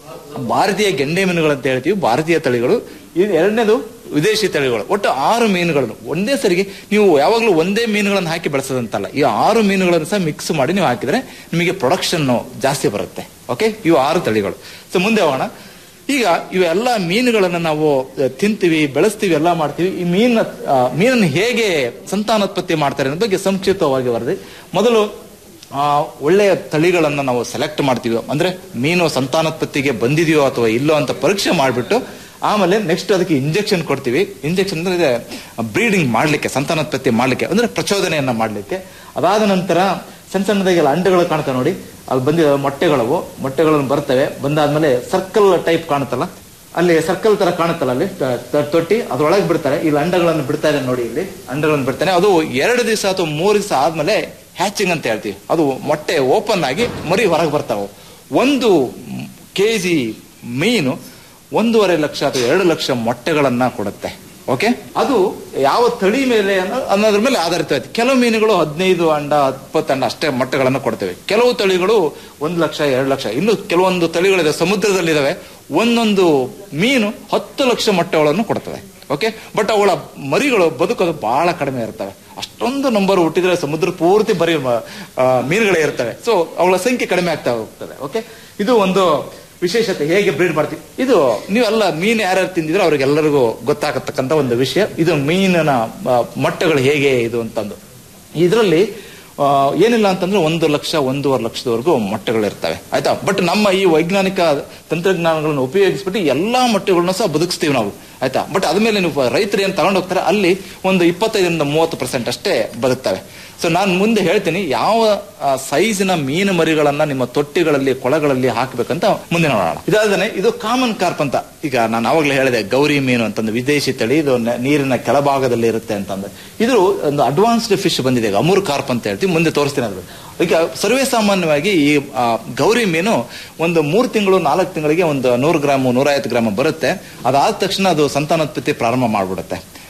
ಭಾರತೀಯ ಗೆಂಡೆ ಮೀನುಗಳು ಅಂತ ಹೇಳ್ತೀವಿ ಭಾರತೀಯ ತಳಿಗಳು ಇದು ಎರಡನೇದು ವಿದೇಶಿ ತಳಿಗಳು ಒಟ್ಟು ಆರು ಮೀನುಗಳನ್ನು ಒಂದೇ ಸರಿಗೆ ನೀವು ಯಾವಾಗಲೂ ಒಂದೇ ಮೀನುಗಳನ್ನು ಹಾಕಿ ಬೆಳೆಸೋದಂತಲ್ಲ ಈ ಆರು ಮೀನುಗಳನ್ನು ಸಹ ಮಿಕ್ಸ್ ಮಾಡಿ ನೀವು ಹಾಕಿದ್ರೆ ನಿಮಗೆ ಪ್ರೊಡಕ್ಷನ್ ಜಾಸ್ತಿ ಬರುತ್ತೆ ಓಕೆ ಇವು ಆರು ತಳಿಗಳು ಸೊ ಮುಂದೆ ಹೋಗೋಣ ಈಗ ಇವೆಲ್ಲ ಮೀನುಗಳನ್ನು ನಾವು ಅಹ್, ತಿಂತೀವಿ ಬೆಳೆಸ್ತೀವಿ ಎಲ್ಲ ಮಾಡ್ತೀವಿ ಈ ಮೀನ ಆ, ಮೀನನ್ನು ಹೇಗೆ ಸಂತಾನೋತ್ಪತ್ತಿ ಮಾಡ್ತಾರೆ ಅನ್ನೋ ಬಗ್ಗೆ ಸಂಕ್ಷಿಪ್ತವಾಗಿ ವರದಿ ಮೊದಲು ಆ, ಒಳ್ಳೆಯ ತಳಿಗಳನ್ನ ನಾವು ಸೆಲೆಕ್ಟ್ ಮಾಡ್ತೀವಿ ಅಂದ್ರೆ ಮೀನು ಸಂತಾನೋತ್ಪತ್ತಿಗೆ ಬಂದಿದೆಯೋ ಅಥವಾ ಇಲ್ಲೋ ಅಂತ ಪರೀಕ್ಷೆ ಮಾಡಿಬಿಟ್ಟು ಆಮೇಲೆ ನೆಕ್ಸ್ಟ್ ಅದಕ್ಕೆ ಇಂಜೆಕ್ಷನ್ ಕೊಡ್ತೀವಿ ಇಂಜೆಕ್ಷನ್ ಅಂದ್ರೆ ಬ್ರೀಡಿಂಗ್ ಮಾಡ್ಲಿಕ್ಕೆ ಸಂತಾನೋತ್ಪತ್ತಿ ಮಾಡ್ಲಿಕ್ಕೆ ಅಂದ್ರೆ ಪ್ರಚೋದನೆಯನ್ನ ಮಾಡ್ಲಿಕ್ಕೆ ಅದಾದ ನಂತರ ಸಣ್ಣ ಸಣ್ಣದಾಗೆಲ್ಲ ಅಂಡಗಳು ಕಾಣ್ತವೆ ನೋಡಿ ಅಲ್ಲಿ ಬಂದಿದ ಮೊಟ್ಟೆಗಳವು ಮೊಟ್ಟೆಗಳನ್ನು ಬರ್ತವೆ ಬಂದಾದ್ಮೇಲೆ ಸರ್ಕಲ್ ಟೈಪ್ ಕಾಣುತ್ತಲ್ಲ ಅಲ್ಲಿ ಸರ್ಕಲ್ ತರ ಕಾಣುತ್ತಲ್ಲ ಅಲ್ಲಿ ತ- ತ- ತೊಟ್ಟಿ ಅದ್ರೊಳಗೆ ಬಿಡ್ತಾರೆ ಇಲ್ಲಿ ಅಂಡಗಳನ್ನು ಬಿಡ್ತಾ ಇದೆ ನೋಡಿ ಇಲ್ಲಿ ಅಂಡಗಳನ್ನು ಬಿಡ್ತಾನೆ ಅದು ಎರಡು ದಿವಸ ಅಥವಾ ಮೂರು ದಿವಸ ಆದ್ಮೇಲೆ ಹ್ಯಾಚಿಂಗ್ ಅಂತ ಹೇಳ್ತೀವಿ ಅದು ಮೊಟ್ಟೆ ಓಪನ್ ಆಗಿ ಮರಿ ಹೊರಗೆ ಬರ್ತಾವೆ ಒಂದು ಕೆಜಿ ಮೀನು ಒಂದೂವರೆ ಲಕ್ಷ ಅಥವಾ ಎರಡು ಲಕ್ಷ ಮೊಟ್ಟೆಗಳನ್ನ ಕೊಡುತ್ತೆ ಓಕೆ ಅದು ಯಾವ ತಳಿ ಮೇಲೆ ಅನ್ನೋ- ಅನ್ನೋದ್ರ ಮೇಲೆ ಆಧಾರಿತವಾಯ್ತು ಕೆಲವು ಮೀನುಗಳು ಹದಿನೈದು ಅಂಡ ಇಪ್ಪತ್ತು ಅಂಡ ಅಷ್ಟೇ ಮೊಟ್ಟೆಗಳನ್ನು ಕೊಡ್ತೇವೆ ಕೆಲವು ತಳಿಗಳು ಒಂದು ಲಕ್ಷ ಎರಡು ಲಕ್ಷ ಇನ್ನು ಕೆಲವೊಂದು ತಳಿಗಳಿದೆ ಸಮುದ್ರದಲ್ಲಿದ್ದಾವೆ ಒಂದೊಂದು ಮೀನು ಹತ್ತು ಲಕ್ಷ ಮೊಟ್ಟೆಗಳನ್ನು ಕೊಡ್ತವೆ ಓಕೆ ಬಟ್ ಅವಳ ಮರಿಗಳು ಬದುಕೋದು ಬಹಳ ಕಡಿಮೆ ಇರ್ತವೆ ಅಷ್ಟೊಂದು ನಂಬರ್ ಹುಟ್ಟಿದ್ರೆ ಸಮುದ್ರ ಪೂರ್ತಿ ಬರೀ ಮ- ಆ, ಮೀನುಗಳೇ ಇರ್ತವೆ ಸೊ ಅವಳ ಸಂಖ್ಯೆ ಕಡಿಮೆ ಆಗ್ತಾ ಹೋಗ್ತದೆ ಓಕೆ ಇದು ಒಂದು ವಿಶೇಷತೆ ಹೇಗೆ ಬ್ರೀಡ್ ಮಾಡ್ತೀವಿ ಇದು ನೀವೆಲ್ಲ ಮೀನು ಯಾರ್ಯಾರು ತಿಂದಿದ್ರೆ ಅವ್ರಿಗೆಲ್ಲರಿಗೂ ಗೊತ್ತಾಗತಕ್ಕಂತ ಒಂದು ವಿಷಯ ಇದು ಮೀನಿನ ಆ, ಮೊಟ್ಟೆಗಳು ಹೇಗೆ ಇದು ಅಂತಂದು ಇದರಲ್ಲಿ ಆ, ಏನಿಲ್ಲ ಅಂತಂದ್ರೆ ಒಂದು ಲಕ್ಷ ಒಂದೂವರೆ ಲಕ್ಷದವರೆಗೂ ಮೊಟ್ಟೆಗಳು ಇರ್ತವೆ ಆಯ್ತಾ ಬಟ್ ನಮ್ಮ ಈ ವೈಜ್ಞಾನಿಕ ತಂತ್ರಜ್ಞಾನಗಳನ್ನು ಉಪಯೋಗಿಸ್ಬಿಟ್ಟು ಎಲ್ಲಾ ಮೊಟ್ಟೆಗಳನ್ನ ಸಹ ಬದುಕಿಸ್ತೀವಿ ನಾವು ಆಯ್ತಾ ಬಟ್ ಅದ್ಮೇಲೆ ನೀವು ರೈತರು ಏನ್ ತಗೊಂಡು ಹೋಗ್ತಾರೆ ಅಲ್ಲಿ ಒಂದು ಇಪ್ಪತ್ತೈದರಿಂದ ಮೂವತ್ತು ಪರ್ಸೆಂಟ್ ಅಷ್ಟೇ ಬದುಕ್ತವೆ ಸೊ ನಾನು ಮುಂದೆ ಹೇಳ್ತೀನಿ ಯಾವ ಆ, ಸೈಜಿನ ಮೀನು ಮರಿಗಳನ್ನ ನಿಮ್ಮ ತೊಟ್ಟಿಗಳಲ್ಲಿ ಕೊಳಗಳಲ್ಲಿ ಹಾಕ್ಬೇಕಂತ ಮುಂದೆ ನೋಡೋಣ ಇದಾದ್ರೆ ಇದು ಕಾಮನ್ ಕಾರ್ಪ್ ಅಂತ ಈಗ ನಾನು ಆವಾಗಲೇ ಹೇಳಿದೆ ಗೌರಿ ಮೀನು ಅಂತಂದು ವಿದೇಶಿ ತಳಿ ಇದು ನ- ನೀರಿನ ಕೆಳಭಾಗದಲ್ಲಿ ಇರುತ್ತೆ ಅಂತಂದ್ರೆ ಇದು ಒಂದು ಅಡ್ವಾನ್ಸ್ಡ್ ಫಿಶ್ ಬಂದಿದೆ ಈಗ ಅಮೂರ್ ಕಾರ್ಪ್ ಅಂತ ಹೇಳ್ತೀವಿ ಮುಂದೆ ತೋರಿಸ್ತೀನಿ ಅದು ಈಗ ಸರ್ವೇ ಸಾಮಾನ್ಯವಾಗಿ ಈ ಆ, ಗೌರಿ ಮೀನು ಒಂದು ಮೂರು ತಿಂಗಳು ನಾಲ್ಕು ತಿಂಗಳಿಗೆ ಒಂದು ನೂರು ಗ್ರಾಮ್ ನೂರೈವತ್ತು ಗ್ರಾಮ್ ಬರುತ್ತೆ ಅದಾದ ತಕ್ಷಣ ಅದು ಸಂತಾನೋತ್ಪತ್ತಿ ಪ್ರಾರಂಭ ಮಾಡ್ಬಿಡುತ್ತೆ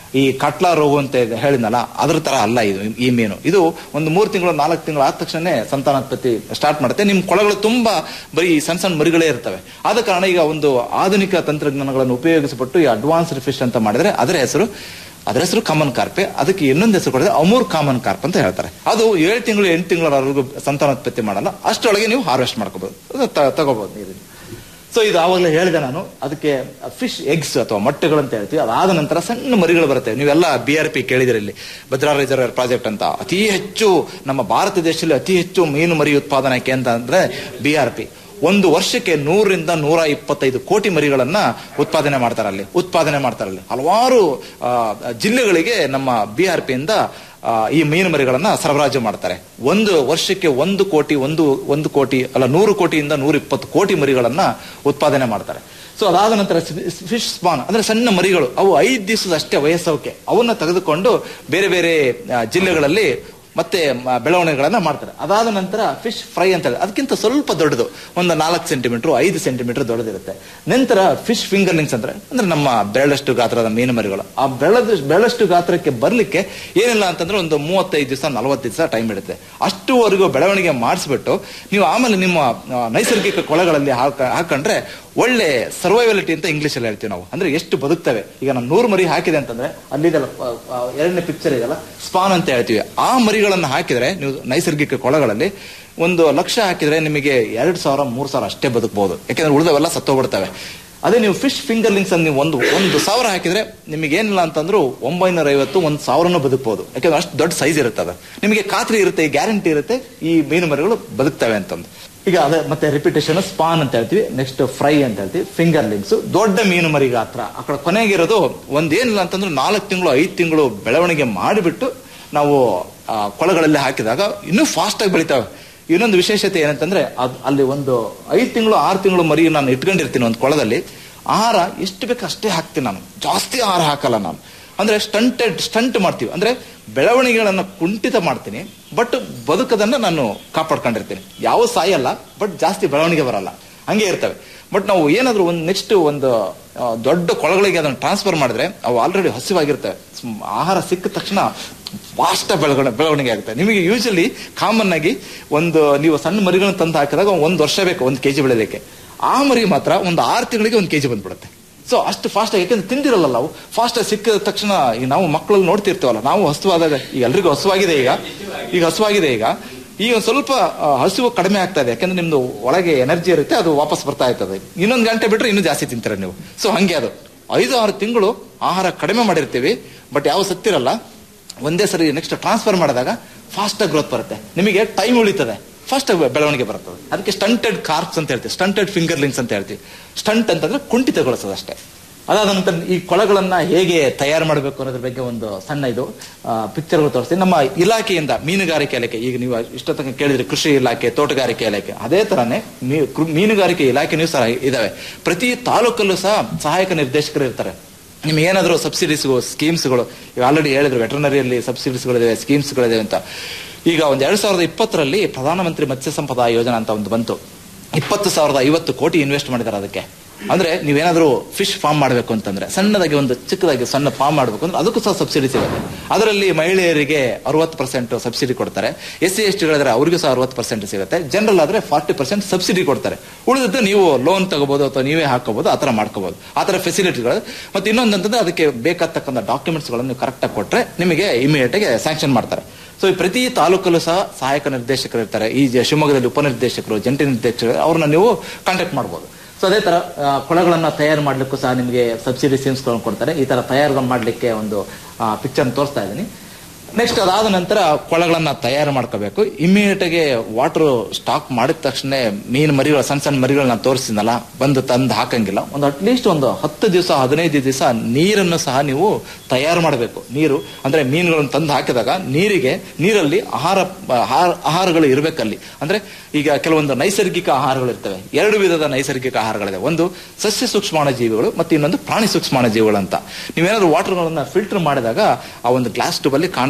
ಈ ಕಟ್ಲಾ ರೋಗ ಅಂತ ಇದೆ ಹೇಳಿದ್ನಲ್ಲ ಅದ್ರ ತರ ಅಲ್ಲ ಇದು ಈ ಮೀನು ಇದು ಒಂದು ಮೂರು ತಿಂಗಳು ನಾಲ್ಕು ತಿಂಗಳು ಆದ ತಕ್ಷಣ ಸಂತಾನೋತ್ಪತ್ತಿ ಸ್ಟಾರ್ಟ್ ಮಾಡುತ್ತೆ ನಿಮ್ ಕೊಳಗಳು ತುಂಬಾ ಬರೀ ಸಣ್ಣ ಸಣ್ಣ ಮರಿಗಳೇ ಇರ್ತವೆ ಆದ ಕಾರಣ ಈಗ ಒಂದು ಆಧುನಿಕ ತಂತ್ರಜ್ಞಾನಗಳನ್ನು ಉಪಯೋಗಿಸಪಟ್ಟು ಈ ಅಡ್ವಾನ್ಸ್ಡ್ ಫಿಶ್ ಅಂತ ಮಾಡಿದ್ರೆ ಅದರ ಹೆಸರು ಅದರ ಹೆಸರು ಕಾಮನ್ ಕಾರ್ಪೆ ಅದಕ್ಕೆ ಇನ್ನೊಂದು ಹೆಸರು ಕೊಡಿದ್ರೆ ಅಮೂರ್ ಕಾಮನ್ ಕಾರ್ಪ್ ಅಂತ ಹೇಳ್ತಾರೆ ಅದು ಏಳು ತಿಂಗಳು ಎಂಟು ತಿಂಗಳವರೆಗೂ ಸಂತಾನೋತ್ಪತ್ತಿ ಮಾಡಲ್ಲ ಅಷ್ಟರೊಳಗೆ ನೀವು ಹಾರ್ವೆಸ್ಟ್ ಮಾಡ್ಕೋಬಹುದು ತಗೋಬಹುದು ನೀರಿನ ಸೊ ಇದು ಆವಾಗಲೇ ಹೇಳಿದೆ ನಾನು ಅದಕ್ಕೆ ಫಿಶ್ ಎಗ್ಸ್ ಅಥವಾ ಮೊಟ್ಟೆಗಳು ಅಂತ ಹೇಳ್ತೀವಿ ಅದಾದ ನಂತರ ಸಣ್ಣ ಮರಿಗಳು ಬರುತ್ತೆ ನೀವೆಲ್ಲ ಬಿ ಆರ್ ಪಿ ಕೇಳಿದಿರಿ ಇಲ್ಲಿ ಭದ್ರಾ ರಿಸರ್ವರ್ ಪ್ರಾಜೆಕ್ಟ್ ಅಂತ ಅತಿ ಹೆಚ್ಚು ನಮ್ಮ ಭಾರತ ದೇಶದಲ್ಲಿ ಅತಿ ಹೆಚ್ಚು ಮೀನು ಮರಿ ಉತ್ಪಾದನಾ ಕೇಂದ್ರ ಅಂದ್ರೆ ಬಿ ಆರ್ ಪಿ ಒಂದು ವರ್ಷಕ್ಕೆ ನೂರರಿಂದ ನೂರ ಇಪ್ಪತ್ತೈದು ಕೋಟಿ ಮರಿಗಳನ್ನ ಉತ್ಪಾದನೆ ಮಾಡ್ತಾರೆ ಅಲ್ಲಿ ಉತ್ಪಾದನೆ ಮಾಡ್ತಾರೆ ಅಲ್ಲಿ ಹಲವಾರು ಆ, ಜಿಲ್ಲೆಗಳಿಗೆ ನಮ್ಮ ಬಿ ಆರ್ ಪಿಯಿಂದ ಆ, ಈ ಮೀನು ಮರಿಗಳನ್ನ ಸರಬರಾಜು ಮಾಡ್ತಾರೆ ಒಂದು ವರ್ಷಕ್ಕೆ ಒಂದು ಕೋಟಿ ಒಂದು ಒಂದು ಕೋಟಿ ಅಲ್ಲ ನೂರು ಕೋಟಿಯಿಂದ ನೂರ ಇಪ್ಪತ್ತು ಕೋಟಿ ಮರಿಗಳನ್ನ ಉತ್ಪಾದನೆ ಮಾಡ್ತಾರೆ ಸೊ ಅದಾದ ನಂತರ ಫಿಶ್ ಸ್ಪಾನ್ ಅಂದ್ರೆ ಸಣ್ಣ ಮರಿಗಳು ಅವು ಐದು ದಿವಸದ ಅಷ್ಟೇ ವಯಸ್ಸವಕ್ಕೆ ಅವನ್ನ ತೆಗೆದುಕೊಂಡು ಬೇರೆ ಬೇರೆ ಆ, ಜಿಲ್ಲೆಗಳಲ್ಲಿ ಮತ್ತೆ ಮ- ಬೆಳವಣಿಗೆಗಳನ್ನ ಮಾಡ್ತಾರೆ ಅದಾದ ನಂತರ ಫಿಶ್ ಫ್ರೈ ಅಂತ ಹೇಳಿ ಅದಕ್ಕಿಂತ ಸ್ವಲ್ಪ ದೊಡ್ಡದು ಒಂದು ನಾಲ್ಕು ಸೆಂಟಿಮೀಟರ್ ಐದು ಸೆಂಟಿಮೀಟರ್ ದೊಡ್ಡದಿರುತ್ತೆ ನಂತರ ಫಿಶ್ ಫಿಂಗರ್ಲಿಂಗ್ಸ್ ಅಂದ್ರೆ ಅಂದ್ರೆ ನಮ್ಮ ಬೆರಳಷ್ಟು ಗಾತ್ರದ ಮೀನು ಮರಿಗಳು ಆ ಬೆಳದ ಬೆರಳಷ್ಟು ಗಾತ್ರಕ್ಕೆ ಬರ್ಲಿಕ್ಕೆ ಏನಿಲ್ಲ ಅಂತಂದ್ರೆ ಒಂದು ಮೂವತ್ತೈದು ದಿವಸ ನಲವತ್ತು ದಿವಸ ಟೈಮ್ ಇಡುತ್ತೆ ಅಷ್ಟುವರೆಗೂ ಬೆಳವಣಿಗೆ ಮಾಡಿಸ್ಬಿಟ್ಟು ನೀವು ಆಮೇಲೆ ನಿಮ್ಮ ಆ, ನೈಸರ್ಗಿಕ ಕೊಳಗಳಲ್ಲಿ ಹಾಕ ಹಾಕೊಂಡ್ರೆ ಒಳ್ಳೆ ಸರ್ವೈವಲಿಟಿ ಅಂತ ಇಂಗ್ಲಿಷ್ ಅಲ್ಲಿ ಹೇಳ್ತೀವಿ ನಾವು ಅಂದ್ರೆ ಎಷ್ಟು ಬದುಕ್ತವೆ ಈಗ ನಾನು ನೂರು ಮರಿ ಹಾಕಿದೆ ಅಂತಂದ್ರೆ ಅಲ್ಲಿದೆಲ್ಲ ಆ, ಆ, ಎರಡನೇ ಪಿಕ್ಚರ್ ಇದೆಯಲ್ಲ ಸ್ಪಾನ್ ಅಂತ ಹೇಳ್ತೀವಿ ಆ ಮರಿಗಳನ್ನ ಹಾಕಿದ್ರೆ ನೀವು ನೈಸರ್ಗಿಕ ಕೊಳಗಳಲ್ಲಿ ಒಂದು ಲಕ್ಷ ಹಾಕಿದ್ರೆ ನಿಮಗೆ ಎರಡ್ ಸಾವಿರ ಮೂರ್ ಸಾವಿರ ಅಷ್ಟೇ ಬದುಕಬಹುದು ಯಾಕಂದ್ರೆ ಉಳಿದವೆಲ್ಲ ಸತ್ತೋಗ್ಬಿಡ್ತವೆ ಅದೇ ನೀವು ಫಿಶ್ ಫಿಂಗರ್ಲಿಂಗ್ಸ್ ಅನ್ನು ನೀವು ಒಂದು ಒಂದು ಸಾವಿರ ಹಾಕಿದ್ರೆ ನಿಮಗೆ ಏನಿಲ್ಲ ಅಂತಂದ್ರು ಒಂಬೈನೂರ ಐವತ್ತು ಒಂದು ಸಾವಿರನೂ ಬದುಕಬಹುದು ಯಾಕಂದ್ರೆ ಅಷ್ಟು ದೊಡ್ಡ ಸೈಜ್ ಇರುತ್ತೆ ಅದು ನಿಮಗೆ ಖಾತ್ರಿ ಇರುತ್ತೆ ಗ್ಯಾರಂಟಿ ಇರುತ್ತೆ ಈ ಮೀನು ಮರಿಗಳು ಬದುಕ್ತವೆ ಅಂತಂದು ಈಗ ಅದೇ ಮತ್ತೆ ರಿಪಿಟೇಷನ್ ಸ್ಪಾನ್ ಅಂತ ಹೇಳ್ತೀವಿ ನೆಕ್ಸ್ಟ್ ಫ್ರೈ ಅಂತ ಹೇಳ್ತೀವಿ ಫಿಂಗರ್ ಲಿಂಕ್ಸ್ ದೊಡ್ಡ ಮೀನು ಮರಿ ಗಾತ್ರ ಆ ಕಡೆ ಕೊನೆಗಿರೋದು ಒಂದ್ ಏನಿಲ್ಲ ಅಂತಂದ್ರೆ ನಾಲ್ಕು ತಿಂಗಳು ಐದು ತಿಂಗಳು ಬೆಳವಣಿಗೆ ಮಾಡಿಬಿಟ್ಟು ನಾವು ಆ, ಕೊಳಗಳಲ್ಲಿ ಹಾಕಿದಾಗ ಇನ್ನೂ ಫಾಸ್ಟ್ ಆಗಿ ಬೆಳಿತಾವೆ ಇನ್ನೊಂದು ವಿಶೇಷತೆ ಏನಂತಂದ್ರೆ ಅದ್ ಅಲ್ಲಿ ಒಂದು ಐದು ತಿಂಗಳು ಆರು ತಿಂಗಳು ಮರಿ ನಾನು ಇಟ್ಕೊಂಡಿರ್ತೀನಿ ಒಂದು ಕೊಳದಲ್ಲಿ ಆಹಾರ ಎಷ್ಟು ಬೇಕು ಅಷ್ಟೇ ಹಾಕ್ತೀನಿ ನಾನು ಜಾಸ್ತಿ ಆಹಾರ ಹಾಕಲ್ಲ ನಾನು ಅಂದ್ರೆ ಸ್ಟಂಟೆಡ್ ಸ್ಟಂಟ್ ಮಾಡ್ತೀವಿ ಅಂದ್ರೆ ಬೆಳವಣಿಗೆಗಳನ್ನ ಕುಂಠಿತ ಮಾಡ್ತೀನಿ ಬಟ್ ಬದುಕದನ್ನ ನಾನು ಕಾಪಾಡ್ಕೊಂಡಿರ್ತೀನಿ ಯಾವ ಸಾಯಲ್ಲ ಬಟ್ ಜಾಸ್ತಿ ಬೆಳವಣಿಗೆ ಬರಲ್ಲ ಹಂಗೆ ಇರ್ತವೆ ಬಟ್ ನಾವು ಏನಾದ್ರೂ ಒಂದು ನೆಕ್ಸ್ಟ್ ಒಂದು ಆ, ದೊಡ್ಡ ಕೊಳಗಳಿಗೆ ಅದನ್ನು ಟ್ರಾನ್ಸ್ಫರ್ ಮಾಡಿದ್ರೆ ಅವು ಆಲ್ರೆಡಿ ಹಸಿವಾಗಿರ್ತವೆ ಸ್ಮ್- ಆಹಾರ ಸಿಕ್ಕ ತಕ್ಷಣ ಫಾಸ್ಟ್ ಬೆಳವಣಿಗೆ ಬೆಳವಣಿಗೆ ಆಗುತ್ತೆ ನಿಮಗೆ ಯೂಶಲಿ ಕಾಮನ್ ಆಗಿ ಒಂದು ನೀವು ಸಣ್ಣ ಮರಿಗಳನ್ನ ತಂದು ಹಾಕಿದಾಗ ಒಂದು ವರ್ಷ ಬೇಕು ಒಂದು ಕೆಜಿ ಬೆಳೆಯಲಿಕ್ಕೆ ಆ ಮರಿ ಮಾತ್ರ ಒಂದು ಆರು ತಿಂಗಳಿಗೆ ಒಂದು ಕೆಜಿ ಬಂದ್ಬಿಡುತ್ತೆ ಸೊ ಅಷ್ಟು ಫಾಸ್ಟ್ ಆಗಿ ಯಾಕಂದ್ರೆ ತಿಂದಿರಲ್ಲ ನಾವು ಫಾಸ್ಟ್ ಆಗಿ ಸಿಕ್ಕಿದ ತಕ್ಷಣ ಈಗ ನಾವು ಮಕ್ಕಳಲ್ಲಿ ನೋಡ್ತಿರ್ತೀವಲ್ಲ ನಾವು ಹಸುವಾದಾಗ ಈಗ ಎಲ್ರಿಗೂ ಹಸುವಾಗಿದೆ ಈಗ ಈಗ ಹಸುವಾಗಿದೆ ಈಗ ಈಗ ಒಂದ್ ಸ್ವಲ್ಪ ಆ, ಹಸಿವು ಕಡಿಮೆ ಆಗ್ತಾ ಇದೆ ಯಾಕಂದ್ರೆ ನಿಮ್ದು ಒಳಗೆ ಎನರ್ಜಿ ಇರುತ್ತೆ ಅದು ವಾಪಸ್ ಬರ್ತಾ ಇರ್ತದೆ ಇನ್ನೊಂದು ಗಂಟೆ ಬಿಟ್ರೆ ಇನ್ನೂ ಜಾಸ್ತಿ ತಿಂತೀರ ನೀವು ಸೊ ಹಂಗೆ ಅದು ಐದು ಆರು ತಿಂಗಳು ಆಹಾರ ಕಡಿಮೆ ಮಾಡಿರ್ತೀವಿ ಬಟ್ ಯಾವ ಸತ್ತಿರಲ್ಲ ಒಂದೇ ಸರಿ ನೆಕ್ಸ್ಟ್ ಟ್ರಾನ್ಸ್ಫರ್ ಮಾಡಿದಾಗ ಫಾಸ್ಟ್ ಆಗಿ ಗ್ರೋತ್ ಬರುತ್ತೆ ನಿಮಗೆ ಟೈಮ್ ಉಳಿತದೆ ಫಾಸ್ಟ್ ಆಗಿ ಬೆಳವಣಿಗೆ ಬರ್ತದೆ ಅದಕ್ಕೆ ಸ್ಟಂಟೆಡ್ ಕಾರ್ಪ್ಸ್ ಅಂತ ಹೇಳ್ತೀವಿ ಸ್ಟಂಟೆಡ್ ಫಿಂಗರ್ ಲಿಂಕ್ಸ್ ಅಂತ ಹೇಳ್ತೀವಿ ಸ್ಟಂಟ್ ಅಂತಂದ್ರೆ ಕುಂಠಿತಗೊಳಿಸೋದು ಅಷ್ಟೇ ಅದಾದ ನಂತರ ಈ ಕೊಳಗಳನ್ನ ಹೇಗೆ ತಯಾರು ಮಾಡಬೇಕು ಅನ್ನೋದ್ರ ಬಗ್ಗೆ ಒಂದು ಸಣ್ಣ ಇದು ಪಿಕ್ಚರ್ಗಳು ತೋರಿಸ್ತೀನಿ ನಮ್ಮ ಇಲಾಖೆಯಿಂದ ಮೀನುಗಾರಿಕೆ ಇಲಾಖೆ ಈಗ ನೀವು ಇಷ್ಟೊತ್ತಂಗ ಕೇಳಿದ್ರೆ ಕೃಷಿ ಇಲಾಖೆ ತೋಟಗಾರಿಕೆ ಇಲಾಖೆ ಅದೇ ತರನೇ ಮೀ- ಕೃ- ಮೀನುಗಾರಿಕೆ ಇಲಾಖೆನೂ ಸಹ ಇದಾವೆ ಪ್ರತಿ ತಾಲೂಕಲ್ಲೂ ಸಹ ಸಹಾಯಕ ನಿರ್ದೇಶಕರು ಇರ್ತಾರೆ ನಿಮ್ಗೆ ಏನಾದರೂ ಸಬ್ಸಿಡೀಸ್ಗಳು ಸ್ಕೀಮ್ಸ್ಗಳು ಈಗ ಆಲ್ರೆಡಿ ಹೇಳಿದ್ರು ವೆಟರ್ನರಿಯಲ್ಲಿ ಸಬ್ಸಿಡೀಸ್ಗಳಿವೆ ಸ್ಕೀಮ್ಸ್ಗಳಿವೆ ಅಂತ ಈಗ ಒಂದ್ ಎರಡ್ ಸಾವಿರದ ಇಪ್ಪತ್ತರಲ್ಲಿ ಪ್ರಧಾನಮಂತ್ರಿ ಮತ್ಸ್ಯ ಸಂಪದಾ ಯೋಜನಾ ಅಂತ ಒಂದು ಬಂತು ಇಪ್ಪತ್ತು ಸಾವಿರದ ಐವತ್ತು ಕೋಟಿ ಇನ್ವೆಸ್ಟ್ ಮಾಡಿದ್ದಾರೆ ಅದಕ್ಕೆ ಅಂದ್ರೆ ನೀವೇನಾದ್ರೂ ಫಿಶ್ ಫಾರ್ಮ್ ಮಾಡಬೇಕು ಅಂತಂದ್ರೆ ಸಣ್ಣದಾಗಿ ಒಂದು ಚಿಕ್ಕದಾಗಿ ಸಣ್ಣ ಫಾರ್ಮ್ ಮಾಡಬೇಕು ಅಂದ್ರೆ ಅದಕ್ಕೂ ಸಹ ಸಬ್ಸಿಡಿ ಸಿಗುತ್ತೆ ಅದರಲ್ಲಿ ಮಹಿಳೆಯರಿಗೆ ಅರವತ್ತು ಪರ್ಸೆಂಟ್ ಸಬ್ಸಿಡಿ ಕೊಡ್ತಾರೆ ಎಸ್ ಸಿ ಎಸ್ ಟಿಗಳಿದ್ರೆ ಅವ್ರಿಗೂ ಸಹ ಅರವತ್ತು ಪರ್ಸೆಂಟ್ ಸಿಗುತ್ತೆ ಜನರಲ್ ಆದ್ರೆ ಫಾರ್ಟಿ ಪರ್ಸೆಂಟ್ ಸಬ್ಸಿಡಿ ಕೊಡ್ತಾರೆ ಉಳಿದದ್ದು ನೀವು ಲೋನ್ ತಗೋಬಹುದು ಅಥವಾ ನೀವೇ ಹಾಕೋಬಹುದು ಆ ತರ ಮಾಡ್ಕೋಬಹುದು ಆ ತರ ಫೆಸಿಲಿಟಿಗಳು ಮತ್ತೆ ಇನ್ನೊಂದಂತಂದ್ರೆ ಅದಕ್ಕೆ ಬೇಕಾಗ್ತಕ್ಕಂಥ ಡಾಕ್ಯುಮೆಂಟ್ಸ್ ಗಳನ್ನು ನೀವು ಕರೆಕ್ಟ್ ಆಗಿ ಕೊಟ್ರೆ ನಿಮಗೆ ಇಮಿಡಿಯೇಟ್ ಆಗಿ ಸ್ಯಾಂಕ್ಷನ್ ಮಾಡ್ತಾರೆ ಸೊ ಈ ಪ್ರತಿ ತಾಲೂಕಲ್ಲೂ ಸಹ ಸಹಾಯಕ ನಿರ್ದೇಶಕರು ಇರ್ತಾರೆ ಈ ಜ- ಶಿವಮೊಗ್ಗದಲ್ಲಿ ಉಪನಿರ್ದೇಶಕರು ಜಂಟಿ ನಿರ್ದೇಶಕರು ಅವ್ರನ್ನ ನೀವು ಕಾಂಟ್ಯಾಕ್ಟ್ ಮಾಡ್ಬೋದು ಸೊ ಅದೇ ತರ ಆ, ಕೊಳಗಳನ್ನ ತಯಾರು ಮಾಡ್ಲಿಕ್ಕೂ ಸಹ ನಿಮಗೆ ಸಬ್ಸಿಡಿ ಸ್ಕೀಮ್ಸ್ಗಳನ್ನು ಕೊಡ್ತಾರೆ ಈ ತರ ತಯಾರು ಮಾಡ್ಲಿಕ್ಕೆ ಒಂದು ಪಿಕ್ಚರ್ ತೋರಿಸ್ತಾ ಇದ್ದೀನಿ ನೆಕ್ಸ್ಟ್ ಅದಾದ ನಂತರ ಕೊಳಗಳನ್ನ ತಯಾರು ಮಾಡ್ಕೋಬೇಕು ಇಮಿಡಿಯೇಟ್ ಆಗಿ ವಾಟರ್ ಸ್ಟಾಕ್ ಮಾಡಿದ ತಕ್ಷಣ ಮೀನು ಮರಿಗಳು ಸಣ್ಣ ಸಣ್ಣ ಮರಿಗಳನ್ನ ತೋರಿಸಿದ್ನಲ್ಲ ಬಂದು ತಂದು ಹಾಕಂಗಿಲ್ಲ ಒಂದು ಅಟ್ಲೀಸ್ಟ್ ಒಂದು ಹತ್ತು ದಿವಸ ಹದಿನೈದು ದಿವಸ ನೀರನ್ನು ಸಹ ನೀವು ತಯಾರು ಮಾಡಬೇಕು ನೀರು ಅಂದ್ರೆ ಮೀನುಗಳನ್ನು ತಂದು ಹಾಕಿದಾಗ ನೀರಿಗೆ ನೀರಲ್ಲಿ ಆಹಾರ ಆಹಾರ- ಆಹಾರಗಳು ಇರಬೇಕಲ್ಲಿ ಅಂದ್ರೆ ಈಗ ಕೆಲವೊಂದು ನೈಸರ್ಗಿಕ ಆಹಾರಗಳು ಇರ್ತವೆ ಎರಡು ವಿಧದ ನೈಸರ್ಗಿಕ ಆಹಾರಗಳಿದೆ ಒಂದು ಸಸ್ಯ ಸೂಕ್ಷ್ಮಾಣ ಜೀವಿಗಳು ಮತ್ತು ಇನ್ನೊಂದು ಪ್ರಾಣಿ ಸೂಕ್ಷ್ಮಾಣ ಜೀವಿಗಳು ಅಂತ ನೀವೇನಾದ್ರೂ ವಾಟರ್ಗಳನ್ನ ಫಿಲ್ಟರ್ ಮಾಡಿದಾಗ ಆ ಒಂದು ಗ್ಲಾಸ್ ಟ್ಯೂಬ್ ಅಲ್ಲಿ ಕಾಣ್ತಾ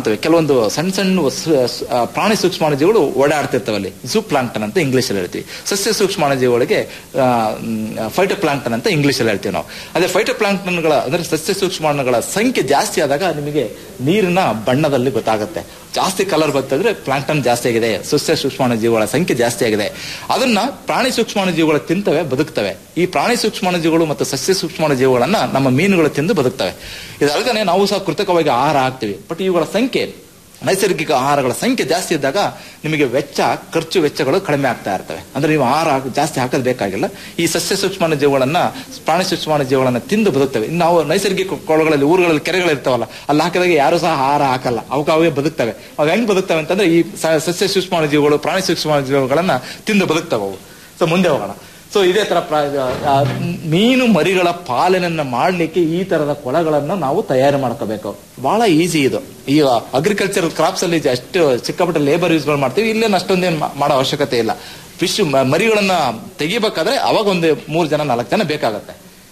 ಕಾಣ್ತವೆ ಕೆಲವೊಂದು ಸಣ್ಣ ಸಣ್ಣ ಸು- ಸು- ಆ, ಪ್ರಾಣಿ ಸೂಕ್ಷ್ಮಾಣುಜೀವಿಗಳು ಓಡಾಡ್ತಿರ್ತವೆ ಅಲ್ಲಿ ಝೂ ಪ್ಲಾಂಕ್ಟನ್ ಅಂತ ಇಂಗ್ಲಿಷ್ ಅಲ್ಲಿ ಹೇಳ್ತೀವಿ ಸಸ್ಯ ಸೂಕ್ಷ್ಮಾಣುಜೀವಿಗಳಿಗೆ ಫೈಟೋ ಪ್ಲಾಂಕ್ಟನ್ ಅಂತ ಇಂಗ್ಲಿಷ್ ಅಲ್ಲಿ ಹೇಳ್ತೀವಿ ನಾವು ಅದೇ ಫೈಟೋ ಪ್ಲಾಂಕ್ಟನ್ಗಳ ಅಂದ್ರೆ ಸಸ್ಯ ಸೂಕ್ಷ್ಮಾಣುಗಳ ಸಂಖ್ಯೆ ಜಾಸ್ತಿ ಆದಾಗ ನಿಮಗೆ ನೀರಿನ ಬಣ್ಣದಲ್ಲಿ ಗೊತ್ತಾಗುತ್ತೆ ಜಾಸ್ತಿ ಕಲರ್ ಬರ್ತದ್ರೆ ಪ್ಲಾಂಕ್ಟನ್ ಜಾಸ್ತಿ ಆಗಿದೆ ಸಸ್ಯ ಸೂಕ್ಷ್ಮಾಣುಜೀವಿಗಳ ಸಂಖ್ಯೆ ಜಾಸ್ತಿ ಆಗಿದೆ ಅದನ್ನ ಪ್ರಾಣಿ ಸೂಕ್ಷ್ಮಾಣುಜೀವಿಗಳು ತಿಂತವೆ ಬದುಕ್ತವೆ ಈ ಪ್ರಾಣಿ ಸೂಕ್ಷ್ಮಾಣುಜೀವಿಗಳು ಮತ್ತು ಸಸ್ಯ ಸೂಕ್ಷ್ಮಾಣುಜೀವಿಗಳನ್ನ ನಮ್ಮ ಮೀನುಗಳು ತಿಂದು ಬದುಕ್ತವೆ ಇದಲ್ಲದೆ ನಾವು ಸಹ ಕೃತಕವಾಗಿ ಆಹಾರ ಹಾಕ್ತಿವಿ ಬಟ್ ಇವುಗಳ ಸಂಖ್ಯೆ ನೈಸರ್ಗಿಕ ಆಹಾರಗಳ ಸಂಖ್ಯೆ ಜಾಸ್ತಿ ಇದ್ದಾಗ ನಿಮಗೆ ವೆಚ್ಚ ಖರ್ಚು ವೆಚ್ಚಗಳು ಕಡಿಮೆ ಆಗ್ತಾ ಇರ್ತವೆ ಅಂದ್ರೆ ನೀವು ಆಹಾರ ಹಾಕ್- ಜಾಸ್ತಿ ಹಾಕೋದು ಬೇಕಾಗಿಲ್ಲ ಈ ಸಸ್ಯ ಸೂಕ್ಷ್ಮಾಣು ಜೀವಿಗಳನ್ನ ಪ್ರಾಣಿ ಸೂಕ್ಷ್ಮಾಣು ಜೀವಿಗಳನ್ನ ತಿಂದು ಬದುಕ್ತವೆ ಇನ್ನು ನಾವು ನೈಸರ್ಗಿಕ ಕೊಳಗಳಲ್ಲಿ ಊರುಗಳಲ್ಲಿ ಕೆರೆಗಳು ಇರ್ತಾವಲ್ಲ ಅಲ್ಲಿ ಹಾಕಿದಾಗ ಯಾರು ಸಹ ಆಹಾರ ಹಾಕಲ್ಲ ಅವಕ್ಕೆ ಅವೇ ಬದುಕ್ತವೆ ಅವು ಹೆಂಗ್ ಬದುಕ್ತವೆ ಅಂತಂದ್ರೆ ಈ ಸ- ಸಸ್ಯ ಸೂಕ್ಷ್ಮಾಣು ಜೀವಿಗಳು ಪ್ರಾಣಿ ಸೂಕ್ಷ್ಮಾಣು ಜೀವಿಗಳನ್ನ ತಿಂದು ಬದುಕ್ತವೆ ಅವು ಸೊ ಮುಂದೆ ಹೋಗೋಣ ಸೊ ಇದೇ ತರ ಪ್ರ- ಆ, ಮೀನು ಮರಿಗಳ ಪಾಲನೆಯನ್ನ ಮಾಡ್ಲಿಕ್ಕೆ ಈ ತರದ ಕೊಳಗಳನ್ನ ನಾವು ತಯಾರು ಮಾಡ್ಕೋಬೇಕು ಬಹಳ ಈಸಿ ಇದು ಈಗ ಅಗ್ರಿಕಲ್ಚರ್ ಕ್ರಾಪ್ಸ್ ಅಲ್ಲಿ ಅಷ್ಟು ಸಿಕ್ಕಾಪಟ್ಟೆ ಲೇಬರ್ ಯೂಸ್ಗಳು ಮಾಡ್ತೀವಿ ಇಲ್ಲೇನು ಅಷ್ಟೊಂದೇನು ಮಾ- ಮಾಡೋ ಅವಶ್ಯಕತೆ ಇಲ್ಲ ಫಿಶ್ ಮರಿಗಳನ್ನ ತೆಗಿಬೇಕಾದ್ರೆ ಅವಾಗ ಒಂದು ಮೂರು ಜನ ನಾಲ್ಕು ಜನ ಬೇಕಾಗತ್ತೆ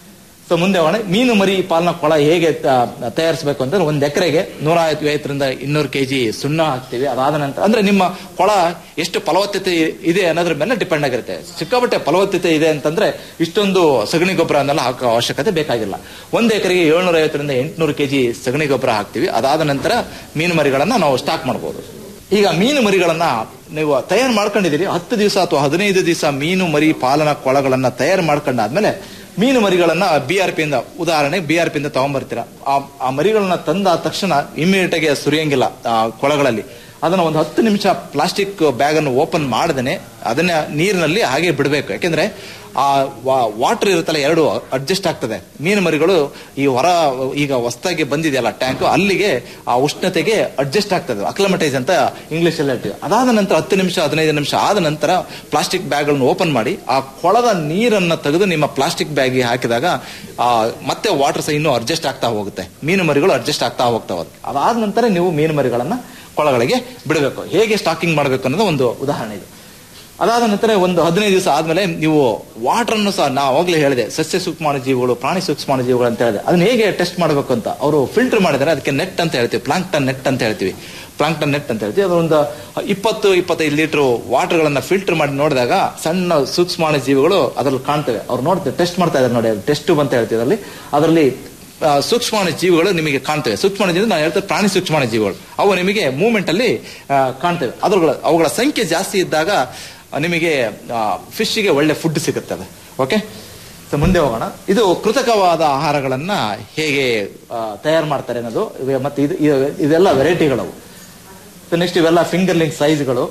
ಸೊ ಮುಂದೆ ಹೋಗೋಣ ಮೀನು ಮರಿ ಪಾಲನಾ ಕೊಳ ಹೇಗೆ ತ- ತಯಾರಿಸಬೇಕು ಅಂತಂದ್ರೆ ಒಂದ್ ಎಕರೆಗೆ ನೂರ ಐವತ್ತರಿಂದ ಇನ್ನೂರು ಕೆಜಿ ಸುಣ್ಣ ಹಾಕ್ತಿವಿ ಅದಾದ ನಂತರ ಅಂದ್ರೆ ನಿಮ್ಮ ಕೊಳ ಎಷ್ಟು ಫಲವತ್ತತೆ ಇದೆ ಅನ್ನೋದ್ರ ಮೇಲೆ ಡಿಪೆಂಡ್ ಆಗಿರುತ್ತೆ ಸಿಕ್ಕಾಪಟ್ಟೆ ಫಲವತ್ತತೆ ಇದೆ ಅಂತಂದ್ರೆ ಇಷ್ಟೊಂದು ಸಗಣಿ ಗೊಬ್ಬರ ಅನ್ನೆಲ್ಲ ಹಾಕೋ ಅವಶ್ಯಕತೆ ಬೇಕಾಗಿಲ್ಲ ಒಂದು ಎಕರೆಗೆ ಏಳ್ನೂರ ಐವತ್ತರಿಂದ ಎಂಟುನೂರು ಕೆಜಿ ಸಗಣಿ ಗೊಬ್ಬರ ಹಾಕ್ತಿವಿ ಅದಾದ ನಂತರ ಮೀನು ಮರಿಗಳನ್ನ ನಾವು ಸ್ಟಾಕ್ ಮಾಡಬಹುದು ಈಗ ಮೀನು ಮರಿಗಳನ್ನ ನೀವು ತಯಾರು ಮಾಡ್ಕೊಂಡಿದ್ದೀರಿ ಹತ್ತು ದಿವಸ ಅಥವಾ ಹದಿನೈದು ದಿವಸ ಮೀನು ಮರಿ ಪಾಲನಾ ಕೊಳಗಳನ್ನ ತಯಾರು ಮಾಡ್ಕೊಂಡಾದ್ಮೇಲೆ ಮೀನು ಮರಿಗಳನ್ನ ಬಿ ಆರ್ ಪಿಯಿಂದ ಉದಾಹರಣೆ ಬಿ ಆರ್ ಪಿಯಿಂದ ತಗೊಂಡ್ಬರ್ತೀರಾ ಆ ಆ ಮರಿಗಳನ್ನ ತಂದ ತಕ್ಷಣ ಇಮಿಡಿಯೇಟ್ ಆಗಿ ಸುರಿಯಂಗಿಲ್ಲ ಆ ಕೊಳಗಳಲ್ಲಿ ಅದನ್ನ ಒಂದು ಹತ್ತು ನಿಮಿಷ ಪ್ಲಾಸ್ಟಿಕ್ ಬ್ಯಾಗ್ ಅನ್ನು ಓಪನ್ ಮಾಡದೇನೆ ಅದನ್ನ ನೀರಿನಲ್ಲಿ ಹಾಗೆ ಬಿಡಬೇಕು ಯಾಕೆಂದ್ರೆ ಆ ವಾಟರ್ ಇರುತ್ತಲ್ಲ ಎರಡು ಅಡ್ಜಸ್ಟ್ ಆಗ್ತದೆ ಮೀನು ಮರಿಗಳು ಈ ಹೊರ ಈಗ ಹೊಸದಾಗಿ ಬಂದಿದೆಯಲ್ಲ ಟ್ಯಾಂಕ್ ಅಲ್ಲಿಗೆ ಆ ಉಷ್ಣತೆಗೆ ಅಡ್ಜಸ್ಟ್ ಆಗ್ತದೆ ಅಕ್ಲಮಟೈಸ್ ಅಂತ ಇಂಗ್ಲಿಷ್ ಅಲ್ಲಿ ಹೇಳ್ತೀವಿ ಅದಾದ ನಂತರ ಹತ್ತು ನಿಮಿಷ ಹದಿನೈದು ನಿಮಿಷ ಆದ ನಂತರ ಪ್ಲಾಸ್ಟಿಕ್ ಬ್ಯಾಗ್ ಗಳನ್ನು ಓಪನ್ ಮಾಡಿ ಆ ಕೊಳದ ನೀರನ್ನ ತೆಗೆದು ನಿಮ್ಮ ಪ್ಲಾಸ್ಟಿಕ್ ಬ್ಯಾಗ್ ಹಾಕಿದಾಗ ಆ ಮತ್ತೆ ವಾಟರ್ ಸಹ ಇನ್ನೂ ಅಡ್ಜಸ್ಟ್ ಆಗ್ತಾ ಹೋಗುತ್ತೆ ಮೀನು ಮರಿಗಳು ಅಡ್ಜಸ್ಟ್ ಆಗ್ತಾ ಹೋಗ್ತಾವ ಅದಾದ ನಂತರ ನೀವು ಮೀನು ಮರಿಗಳನ್ನ ಕೊಳಗಳಿಗೆ ಬಿಡಬೇಕು ಹೇಗೆ ಸ್ಟಾಕಿಂಗ್ ಮಾಡಬೇಕು ಅನ್ನೋದು ಒಂದು ಉದಾಹರಣೆ ಇದು ಅದಾದ ನಂತರ ಒಂದು ಹದಿನೈದು ದಿವಸ ಆದ್ಮೇಲೆ ನೀವು ವಾಟರ್ ಅನ್ನು ಸಹ ನಾ ಅವಾಗಲೇ ಹೇಳಿದೆ ಸಸ್ಯ ಸೂಕ್ಷ್ಮಾಣು ಜೀವಿಗಳು ಪ್ರಾಣಿ ಸೂಕ್ಷ್ಮಾಣು ಜೀವಿಗಳು ಅಂತ ಹೇಳಿದೆ ಅದನ್ನ ಹೇಗೆ ಟೆಸ್ಟ್ ಮಾಡಬೇಕು ಅಂತ ಅವರು ಫಿಲ್ಟರ್ ಮಾಡಿದ್ದಾರೆ ಅದಕ್ಕೆ ನೆಟ್ ಅಂತ ಹೇಳ್ತೀವಿ ಪ್ಲಾಂಕ್ಟನ್ ನೆಟ್ ಅಂತ ಹೇಳ್ತೀವಿ ಪ್ಲಾಂಕ್ಟನ್ ನೆಟ್ ಅಂತ ಹೇಳ್ತೀವಿ ಅದೊಂದು ಇಪ್ಪತ್ತು ಇಪ್ಪತ್ತೈದು ಲೀಟರ್ ವಾಟರ್ ಗಳನ್ನ ಫಿಲ್ಟರ್ ಮಾಡಿ ನೋಡಿದಾಗ ಸಣ್ಣ ಸೂಕ್ಷ್ಮಾಣು ಜೀವಿಗಳು ಅದ್ರಲ್ಲಿ ಕಾಣ್ತವೆ ಅವ್ರು ನೋಡ್ತೇವೆ ಟೆಸ್ಟ್ ಮಾಡ್ತಾ ಇದ್ದಾರೆ ನೋಡಿ ಟೆಸ್ಟ್ ಟ್ಯೂಬ್ ಅಂತ ಹೇಳ್ತೀವಿ ಅದರಲ್ಲಿ ಅದರಲ್ಲಿ ಆ, ಸೂಕ್ಷ್ಮಾಣು ಜೀವಿಗಳು ನಿಮಗೆ ಕಾಣ್ತವೆ ಸೂಕ್ಷ್ಮಾಣು ಜೀವಿ ನಾನು ಹೇಳ್ತೇನೆ ಪ್ರಾಣಿ ಸೂಕ್ಷ್ಮಾಣು ಜೀವಿಗಳು ಅವು ನಿಮಗೆ ಮೂವ್ಮೆಂಟ್ ಅಲ್ಲಿ ಆ, ಕಾಣ್ತವೆ ಅದ್ರಗಳ ಅವುಗಳ ಸಂಖ್ಯೆ ಜಾಸ್ತಿ ಇದ್ದಾಗ ಆ, ನಿಮಗೆ ಫಿಶ್ಗೆ ಒಳ್ಳೆ ಫುಡ್ ಸಿಗುತ್ತೆ ಅದು ಓಕೆ ಸೊ ಮುಂದೆ ಹೋಗೋಣ ಇದು ಕೃತಕವಾದ ಆಹಾರಗಳನ್ನ ಹೇಗೆ ಆ, ತಯಾರು ಮಾಡ್ತಾರೆ ಅನ್ನೋದು ಇವೆ- ಮತ್ತೆ ಇದು ಇದು- ಇದೆಲ್ಲ ವೆರೈಟಿಗಳವು ಸೊ ನೆಕ್ಸ್ಟ್ ಇವೆಲ್ಲ ಫಿಂಗರ್ಲಿಂಗ್ ಸೈಜ್ಗಳು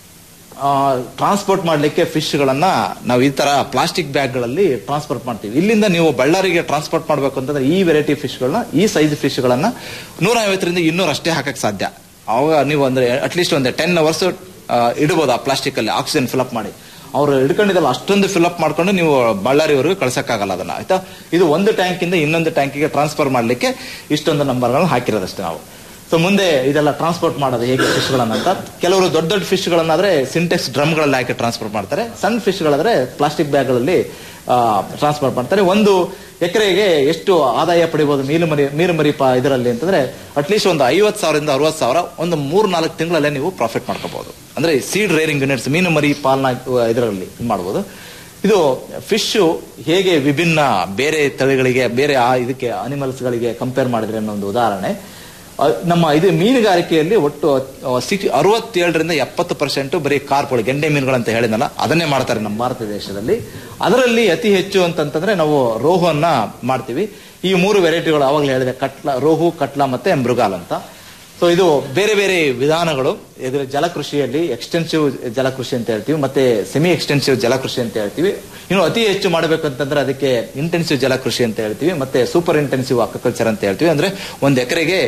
ಟ್ರಾನ್ಸ್ಪೋರ್ಟ್ ಮಾಡಲಿಕ್ಕೆ ಫಿಶ್ಗಳನ್ನ ನಾವು ಈ ತರ ಪ್ಲಾಸ್ಟಿಕ್ ಬ್ಯಾಗ್ಗಳಲ್ಲಿ ಟ್ರಾನ್ಸ್ಪೋರ್ಟ್ ಮಾಡ್ತೀವಿ ಇಲ್ಲಿಂದ ನೀವು ಬಳ್ಳಾರಿಗೆ ಟ್ರಾನ್ಸ್ಪೋರ್ಟ್ ಮಾಡಬೇಕು ಅಂತಂದ್ರೆ ಈ ವೆರೈಟಿ ಫಿಶ್ಗಳನ್ನ ಈ ಸೈಜ್ ಫಿಶ್ಗಳನ್ನ ನೂರ ಐವತ್ತರಿಂದ ಇನ್ನೂರು ಅಷ್ಟೇ ಹಾಕಕ್ ಸಾಧ್ಯ ಅವಾಗ ನೀವು ಅಂದ್ರೆ ಅಟ್ಲೀಸ್ಟ್ ಒಂದು ಟೆನ್ ಅವರ್ಸ್ ಇಡಬಹುದು ಆ ಪ್ಲಾಸ್ಟಿಕ್ ಅಲ್ಲಿ ಆಕ್ಸಿಜನ್ ಫಿಲ್ಅಪ್ ಮಾಡಿ ಅವ್ರು ಹಿಡ್ಕೊಂಡಿದ್ದಲ್ಲ ಅಷ್ಟೊಂದು ಫಿಲ್ಅಪ್ ಮಾಡ್ಕೊಂಡು ನೀವು ಬಳ್ಳಾರಿವರೆಗೂ ಕಳ್ಸಕ್ಕಾಗಲ್ಲ ಅದನ್ನ ಆಯ್ತಾ ಇದು ಒಂದು ಟ್ಯಾಂಕ್ ಇಂದ ಇನ್ನೊಂದು ಟ್ಯಾಂಕಿಗೆ ಟ್ರಾನ್ಸ್ಫರ್ ಮಾಡ್ಲಿಕ್ಕೆ ಇಷ್ಟೊಂದು ನಂಬರ್ಗಳನ್ನ ಹಾಕಿರೋದಷ್ಟೇ ನಾವು ಸೊ ಮುಂದೆ ಇದೆಲ್ಲ ಟ್ರಾನ್ಸ್ಪೋರ್ಟ್ ಮಾಡೋದು ಹೇಗೆ ಫಿಶ್ಗಳನ್ನ ಅಂತ ಕೆಲವರು ದೊಡ್ಡ ದೊಡ್ಡ ಫಿಶ್ಗಳನ್ನಾದ್ರೆ ಸಿಂಟೆಕ್ಸ್ ಡ್ರಮ್ಗಳಲ್ಲಿ ಹಾಕಿ ಟ್ರಾನ್ಸ್ಫರ್ ಮಾಡ್ತಾರೆ ಸಣ್ಣ ಫಿಶ್ಗಳಾದ್ರೆ ಪ್ಲಾಸ್ಟಿಕ್ ಬ್ಯಾಗ್ಗಳಲ್ಲಿ ಟ್ರಾನ್ಸ್ಫರ್ ಮಾಡ್ತಾರೆ ಒಂದು ಎಕರೆಗೆ ಎಷ್ಟು ಆದಾಯ ಪಡಿಬಹುದು ಮೀನು ಮರಿ ಮೀನು ಮರಿ ಪ ಇದರಲ್ಲಿ ಅಂತಂದ್ರೆ ಅಟ್ಲೀಸ್ಟ್ ಒಂದು ಐವತ್ತು ಸಾವಿರದಿಂದ ಅರವತ್ತು ಸಾವಿರ ಒಂದು ಮೂರ್ ನಾಲ್ಕು ತಿಂಗಳಲ್ಲೇ ನೀವು ಪ್ರಾಫಿಟ್ ಮಾಡ್ಕೋಬಹುದು ಅಂದ್ರೆ ಸೀಡ್ ರೇರಿಂಗ್ ಯೂನಿಟ್ಸ್ ಮೀನು ಮರಿ ಪಾಲನಾ ಇದರಲ್ಲಿ ಮಾಡ್ಬೋದು ಇದು ಫಿಶ್ ಹೇಗೆ ವಿಭಿನ್ನ ಬೇರೆ ತಳಿಗಳಿಗೆ ಬೇರೆ ಆ ಇದಕ್ಕೆ ಅನಿಮಲ್ಸ್ ಗಳಿಗೆ ಕಂಪೇರ್ ಮಾಡಿದ್ರೆ ಅನ್ನೋ ಒಂದು ಉದಾಹರಣೆ ಅಹ್, ನಮ್ಮ ಇದು ಮೀನುಗಾರಿಕೆಯಲ್ಲಿ ಒಟ್ಟು ಸಿಕ್ಸ್ ಅರವತ್ತೇಳರಿಂದ ಎಪ್ಪತ್ತು ಪರ್ಸೆಂಟ್ ಬರೀ ಕಾರ್ಪೊಳಿ ಗೆಂಡೆ ಮೀನುಗಳಂತ ಹೇಳಿದ್ನಲ್ಲ ಅದನ್ನೇ ಮಾಡ್ತಾರೆ ನಮ್ಮ ಭಾರತ ದೇಶದಲ್ಲಿ ಅದರಲ್ಲಿ ಅತಿ ಹೆಚ್ಚು ಅಂತಂತಂದ್ರೆ ನಾವು ರೋಹುವನ್ನ ಮಾಡ್ತೀವಿ ಈ ಮೂರು ವೆರೈಟಿಗಳು ಅವಾಗಲೇ ಹೇಳಿದೆ ಕಟ್ಲ ರೋಹು ಕಟ್ಲ ಮತ್ತೆ ಮೃಗಾಲ್ ಅಂತ ಸೊ ಇದು ಬೇರೆ ಬೇರೆ ವಿಧಾನಗಳು ಇದರ ಜಲಕೃಷಿಯಲ್ಲಿ ಎಕ್ಸ್ಟೆನ್ಸಿವ್ ಜಲಕೃಷಿ ಅಂತ ಹೇಳ್ತೀವಿ ಮತ್ತೆ ಸೆಮಿ ಎಕ್ಸ್ಟೆನ್ಸಿವ್ ಜಲಕೃಷಿ ಅಂತ ಹೇಳ್ತೀವಿ ಇನ್ನು ಅತಿ ಹೆಚ್ಚು ಮಾಡಬೇಕಂತಂದ್ರೆ ಅದಕ್ಕೆ ಇಂಟೆನ್ಸಿವ್ ಜಲಕೃಷಿ ಅಂತ ಹೇಳ್ತೀವಿ ಮತ್ತೆ ಸೂಪರ್ ಇಂಟೆನ್ಸಿವ್ ಅಕ್ವಾಕಲ್ಚರ್ ಅಂತ ಹೇಳ್ತೀವಿ ಅಂದ್ರೆ ಒಂದು ಎಕರೆಗೆ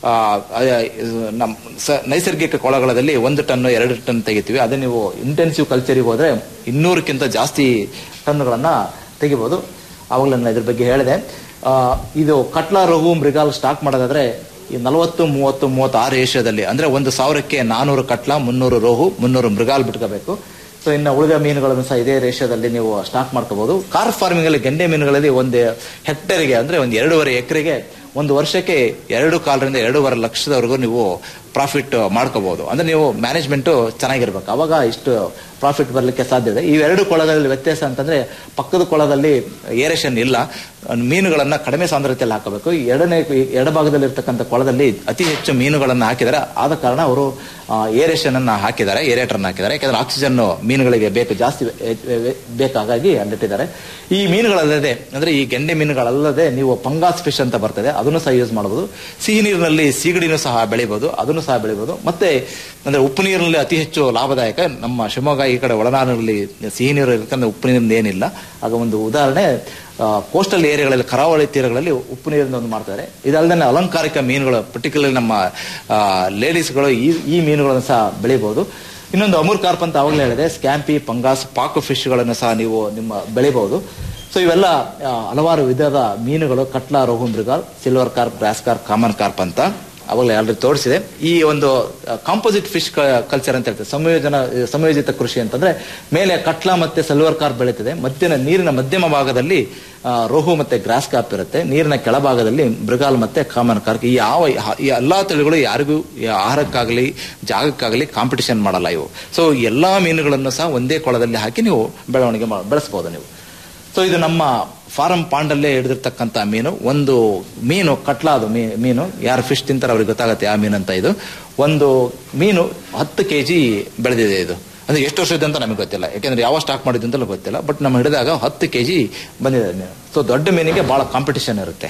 ನಮ್ಮ ಸ- ನೈಸರ್ಗಿಕ ಕೊಳಗಳಲ್ಲಿ ಒಂದು ಟನ್ ಎರಡು ಟನ್ ತೆಗಿತೀವಿ ಅದೇ ನೀವು ಇಂಟೆನ್ಸಿವ್ ಕಲ್ಚರಿಗೆ ಹೋದ್ರೆ ಇನ್ನೂರಕ್ಕಿಂತ ಜಾಸ್ತಿ ಟನ್ಗಳನ್ನ ತೆಗಿಬಹುದು ಅವಾಗಲೇ ನಾನು ಇದ್ರ ಬಗ್ಗೆ ಹೇಳಿದೆ ಆ, ಇದು ಕಟ್ಲಾ ರಘು ಮೃಗಾಲ್ ಸ್ಟಾಕ್ ಮಾಡೋದಾದ್ರೆ ಈ ನಲವತ್ತು ಮೂವತ್ತು ಮೂವತ್ತಾರು ಏಷ್ಯಾದಲ್ಲಿ ಅಂದ್ರೆ ಒಂದು ಸಾವಿರಕ್ಕೆ ನಾನೂರು ಕಟ್ಲ ಮುನ್ನೂರು ರೋಹು ಮುನ್ನೂರು ಮೃಗಾಲ್ ಬಿಟ್ಕೋಬೇಕು ಸೊ ಇನ್ನು ಉಳಿದ ಮೀನುಗಳನ್ನು ಸಹ ಇದೇ ರೇಷ್ಯದಲ್ಲಿ ನೀವು ಸ್ಟಾಕ್ ಮಾಡ್ಕೋಬಹುದು ಕಾರ್ ಫಾರ್ಮಿಂಗ್ ಅಲ್ಲಿ ಗೆಂಡೆ ಮೀನುಗಳಲ್ಲಿ ಒಂದು ಹೆಕ್ಟೇರ್ಗೆ ಅಂದ್ರೆ ಒಂದು ಎರಡೂವರೆ ಎಕರೆಗೆ ಒಂದು ವರ್ಷಕ್ಕೆ ಎರಡು ಕಾಲರಿಂದ ಎರಡೂವರೆ ಲಕ್ಷದವರೆಗೂ ನೀವು ಪ್ರಾಫಿಟ್ ಮಾಡ್ಕೋಬಹುದು ಅಂದ್ರೆ ನೀವು ಮ್ಯಾನೇಜ್ಮೆಂಟ್ ಚೆನ್ನಾಗಿರ್ಬೇಕು ಅವಾಗ ಇಷ್ಟು ಪ್ರಾಫಿಟ್ ಬರಲಿಕ್ಕೆ ಸಾಧ್ಯ ಇದೆ ಇವೆರಡು ಕೊಳಗಳಲ್ಲಿ ವ್ಯತ್ಯಾಸ ಅಂತಂದ್ರೆ ಪಕ್ಕದ ಕೊಳದಲ್ಲಿ ಏರೇಷನ್ ಇಲ್ಲ ಮೀನುಗಳನ್ನ ಕಡಿಮೆ ಸಾಂದ್ರತೆಯಲ್ಲಿ ಹಾಕಬೇಕು ಎರಡನೇ ಎಡಭಾಗದಲ್ಲಿ ಇರ್ತಕ್ಕಂಥ ಕೊಳದಲ್ಲಿ ಅತಿ ಹೆಚ್ಚು ಮೀನುಗಳನ್ನು ಹಾಕಿದ್ದಾರೆ ಆದ ಕಾರಣ ಅವರು ಏರೇಷನ್ ಅನ್ನ ಹಾಕಿದ್ದಾರೆ ಏರೇಟರ್ ಹಾಕಿದ್ದಾರೆ ಯಾಕಂದ್ರೆ ಆಕ್ಸಿಜನ್ ಮೀನುಗಳಿಗೆ ಬೇಕು ಜಾಸ್ತಿ ವೇ- ವೇ- ಬೇಕಾಗಾಗಿ ಅಲ್ಲಿಟ್ಟಿದ್ದಾರೆ ಈ ಮೀನುಗಳಲ್ಲದೆ ಅಂದ್ರೆ ಈ ಗೆಂಡೆ ಮೀನುಗಳಲ್ಲದೆ ನೀವು ಪಂಗಾಸ್ ಫಿಶ್ ಅಂತ ಬರ್ತದೆ ಅದನ್ನು ಸಹ ಯೂಸ್ ಮಾಡಬಹುದು ಸಿಹಿ ನೀರಿನಲ್ಲಿ ಸೀಗಡಿನೂ ಸಹ ಬೆಳಿಬಹುದು ಅದನ್ನು ಸಹ ಬೆಳಿಬಹುದು ಮತ್ತೆ ಅಂದ್ರೆ ಉಪ್ಪು ನೀರಿನಲ್ಲಿ ಅತಿ ಹೆಚ್ಚು ಲಾಭದಾಯಕ ನಮ್ಮ ಶಿವಮೊಗ್ಗ ಈ ಕಡೆ ಒಳನಾಡಿನಲ್ಲಿ ಸಿಹಿ ನೀರು ಇರ್ತಕ್ಕಂಥ ಉಪ್ಪು ನೀರಿನಿಂದ ಏನಿಲ್ಲ ಆಗ ಒಂದು ಉದಾಹರಣೆ ಕೋಸ್ಟಲ್ ಏರಿಯಾಗಳಲ್ಲಿ ಕರಾವಳಿ ತೀರಗಳಲ್ಲಿ ಉಪ್ಪು ನೀರಿನ ಒಂದು ಮಾಡ್ತಾರೆ ಇದಲ್ಲದೆ ಅಲಂಕಾರಿಕ ಮೀನುಗಳು ಪರ್ಟಿಕ್ಯುಲರ್ ನಮ್ಮ ಲೇಡೀಸ್ಗಳು ಈ ಈ ಮೀನುಗಳನ್ನು ಸಹ ಬೆಳಿಬಹುದು ಇನ್ನೊಂದು ಅಮೂರ್ ಕಾರ್ಪ್ ಅಂತ ಅವಾಗಲೇ ಹೇಳಿದೆ ಸ್ಕ್ಯಾಂಪಿ ಪಂಗಾಸ್ ಪಾಕು ಫಿಶ್ಗಳನ್ನು ಸಹ ನೀವು ನಿಮ್ಮ ಬೆಳಿಬಹುದು ಸೊ ಇವೆಲ್ಲ ಆ, ಹಲವಾರು ವಿಧದ ಮೀನುಗಳು catla rohu mrigal silver carp grass carp common carp ಅಂತ ಅವಾಗಲೇ ಆಲ್ರೆಡಿ ತೋರಿಸಿದೆ ಈ ಒಂದು ಕಾಂಪೋಸಿಟ್ ಫಿಶ್ ಕಲ್ಚರ್ ಅಂತ ಹೇಳ್ತಾರೆ ಸಂಯೋಜನ ಸಂಯೋಜಿತ ಕೃಷಿ ಅಂತಂದ್ರೆ ಮೇಲೆ ಕಟ್ಲಾ ಮತ್ತೆ ಸಿಲ್ವರ್ ಕಾರ್ಪ್ ಬೆಳೀತದೆ ಮಧ್ಯನ ನೀರಿನ ಮಧ್ಯಮ ಭಾಗದಲ್ಲಿ ಆ, ರೋಹು ಮತ್ತೆ ಗ್ರಾಸ್ ಕಾರ್ಪ್ ಇರುತ್ತೆ ನೀರಿನ ಕೆಳಭಾಗದಲ್ಲಿ ಮೃಗಾಲ್ ಮತ್ತೆ ಕಾಮನ್ ಕಾರ್ಪ್ ಈ ಯಾವ ಈ ಎಲ್ಲಾ ತಳಿಗಳು ಯಾರಿಗೂ ಈ ಆಹಾರಕ್ಕಾಗಲಿ ಜಾಗಕ್ಕಾಗಲಿ ಕಾಂಪಿಟಿಷನ್ ಮಾಡಲ್ಲ ಇವು ಸೊ ಎಲ್ಲಾ ಮೀನುಗಳನ್ನು ಸಹ ಒಂದೇ ಕೊಳದಲ್ಲಿ ಹಾಕಿ ನೀವು ಬೆಳವಣಿಗೆ ಮಾಡ- ಬೆಳೆಸ್ಬೋದು ನೀವು ಸೊ ಇದು ನಮ್ಮ ಫಾರಂ ಪಾಂಡಲ್ಲೇ ಹಿಡಿದಿರ್ತಕ್ಕಂಥ ಮೀನು ಒಂದು ಮೀನು ಕಟ್ಲಾದು ಮೀ- ಮೀನು ಯಾರು ಫಿಶ್ ತಿಂತಾರೆ ಅವ್ರಿಗೆ ಗೊತ್ತಾಗುತ್ತೆ ಆ ಮೀನು ಅಂತ ಇದು ಒಂದು ಮೀನು ಹತ್ತು ಕೆ ಜಿ ಬೆಳೆದಿದೆ ಇದು ಅಂದ್ರೆ ಎಷ್ಟು ವರ್ಷದ ಅಂತ ನಮಗೆ ಗೊತ್ತಿಲ್ಲ ಯಾಕೆಂದ್ರೆ ಯಾವ ಸ್ಟಾಕ್ ಮಾಡಿದ್ದು ಅಂತಲೂ ಗೊತ್ತಿಲ್ಲ ಬಟ್ ನಮ್ಮ ಹಿಡಿದಾಗ ಹತ್ತು ಕೆ ಜಿ ಬಂದಿದೆ ಮೀನು ಸೊ ದೊಡ್ಡ ಮೀನಿಗೆ ಬಹಳ ಕಾಂಪಿಟಿಷನ್ ಇರುತ್ತೆ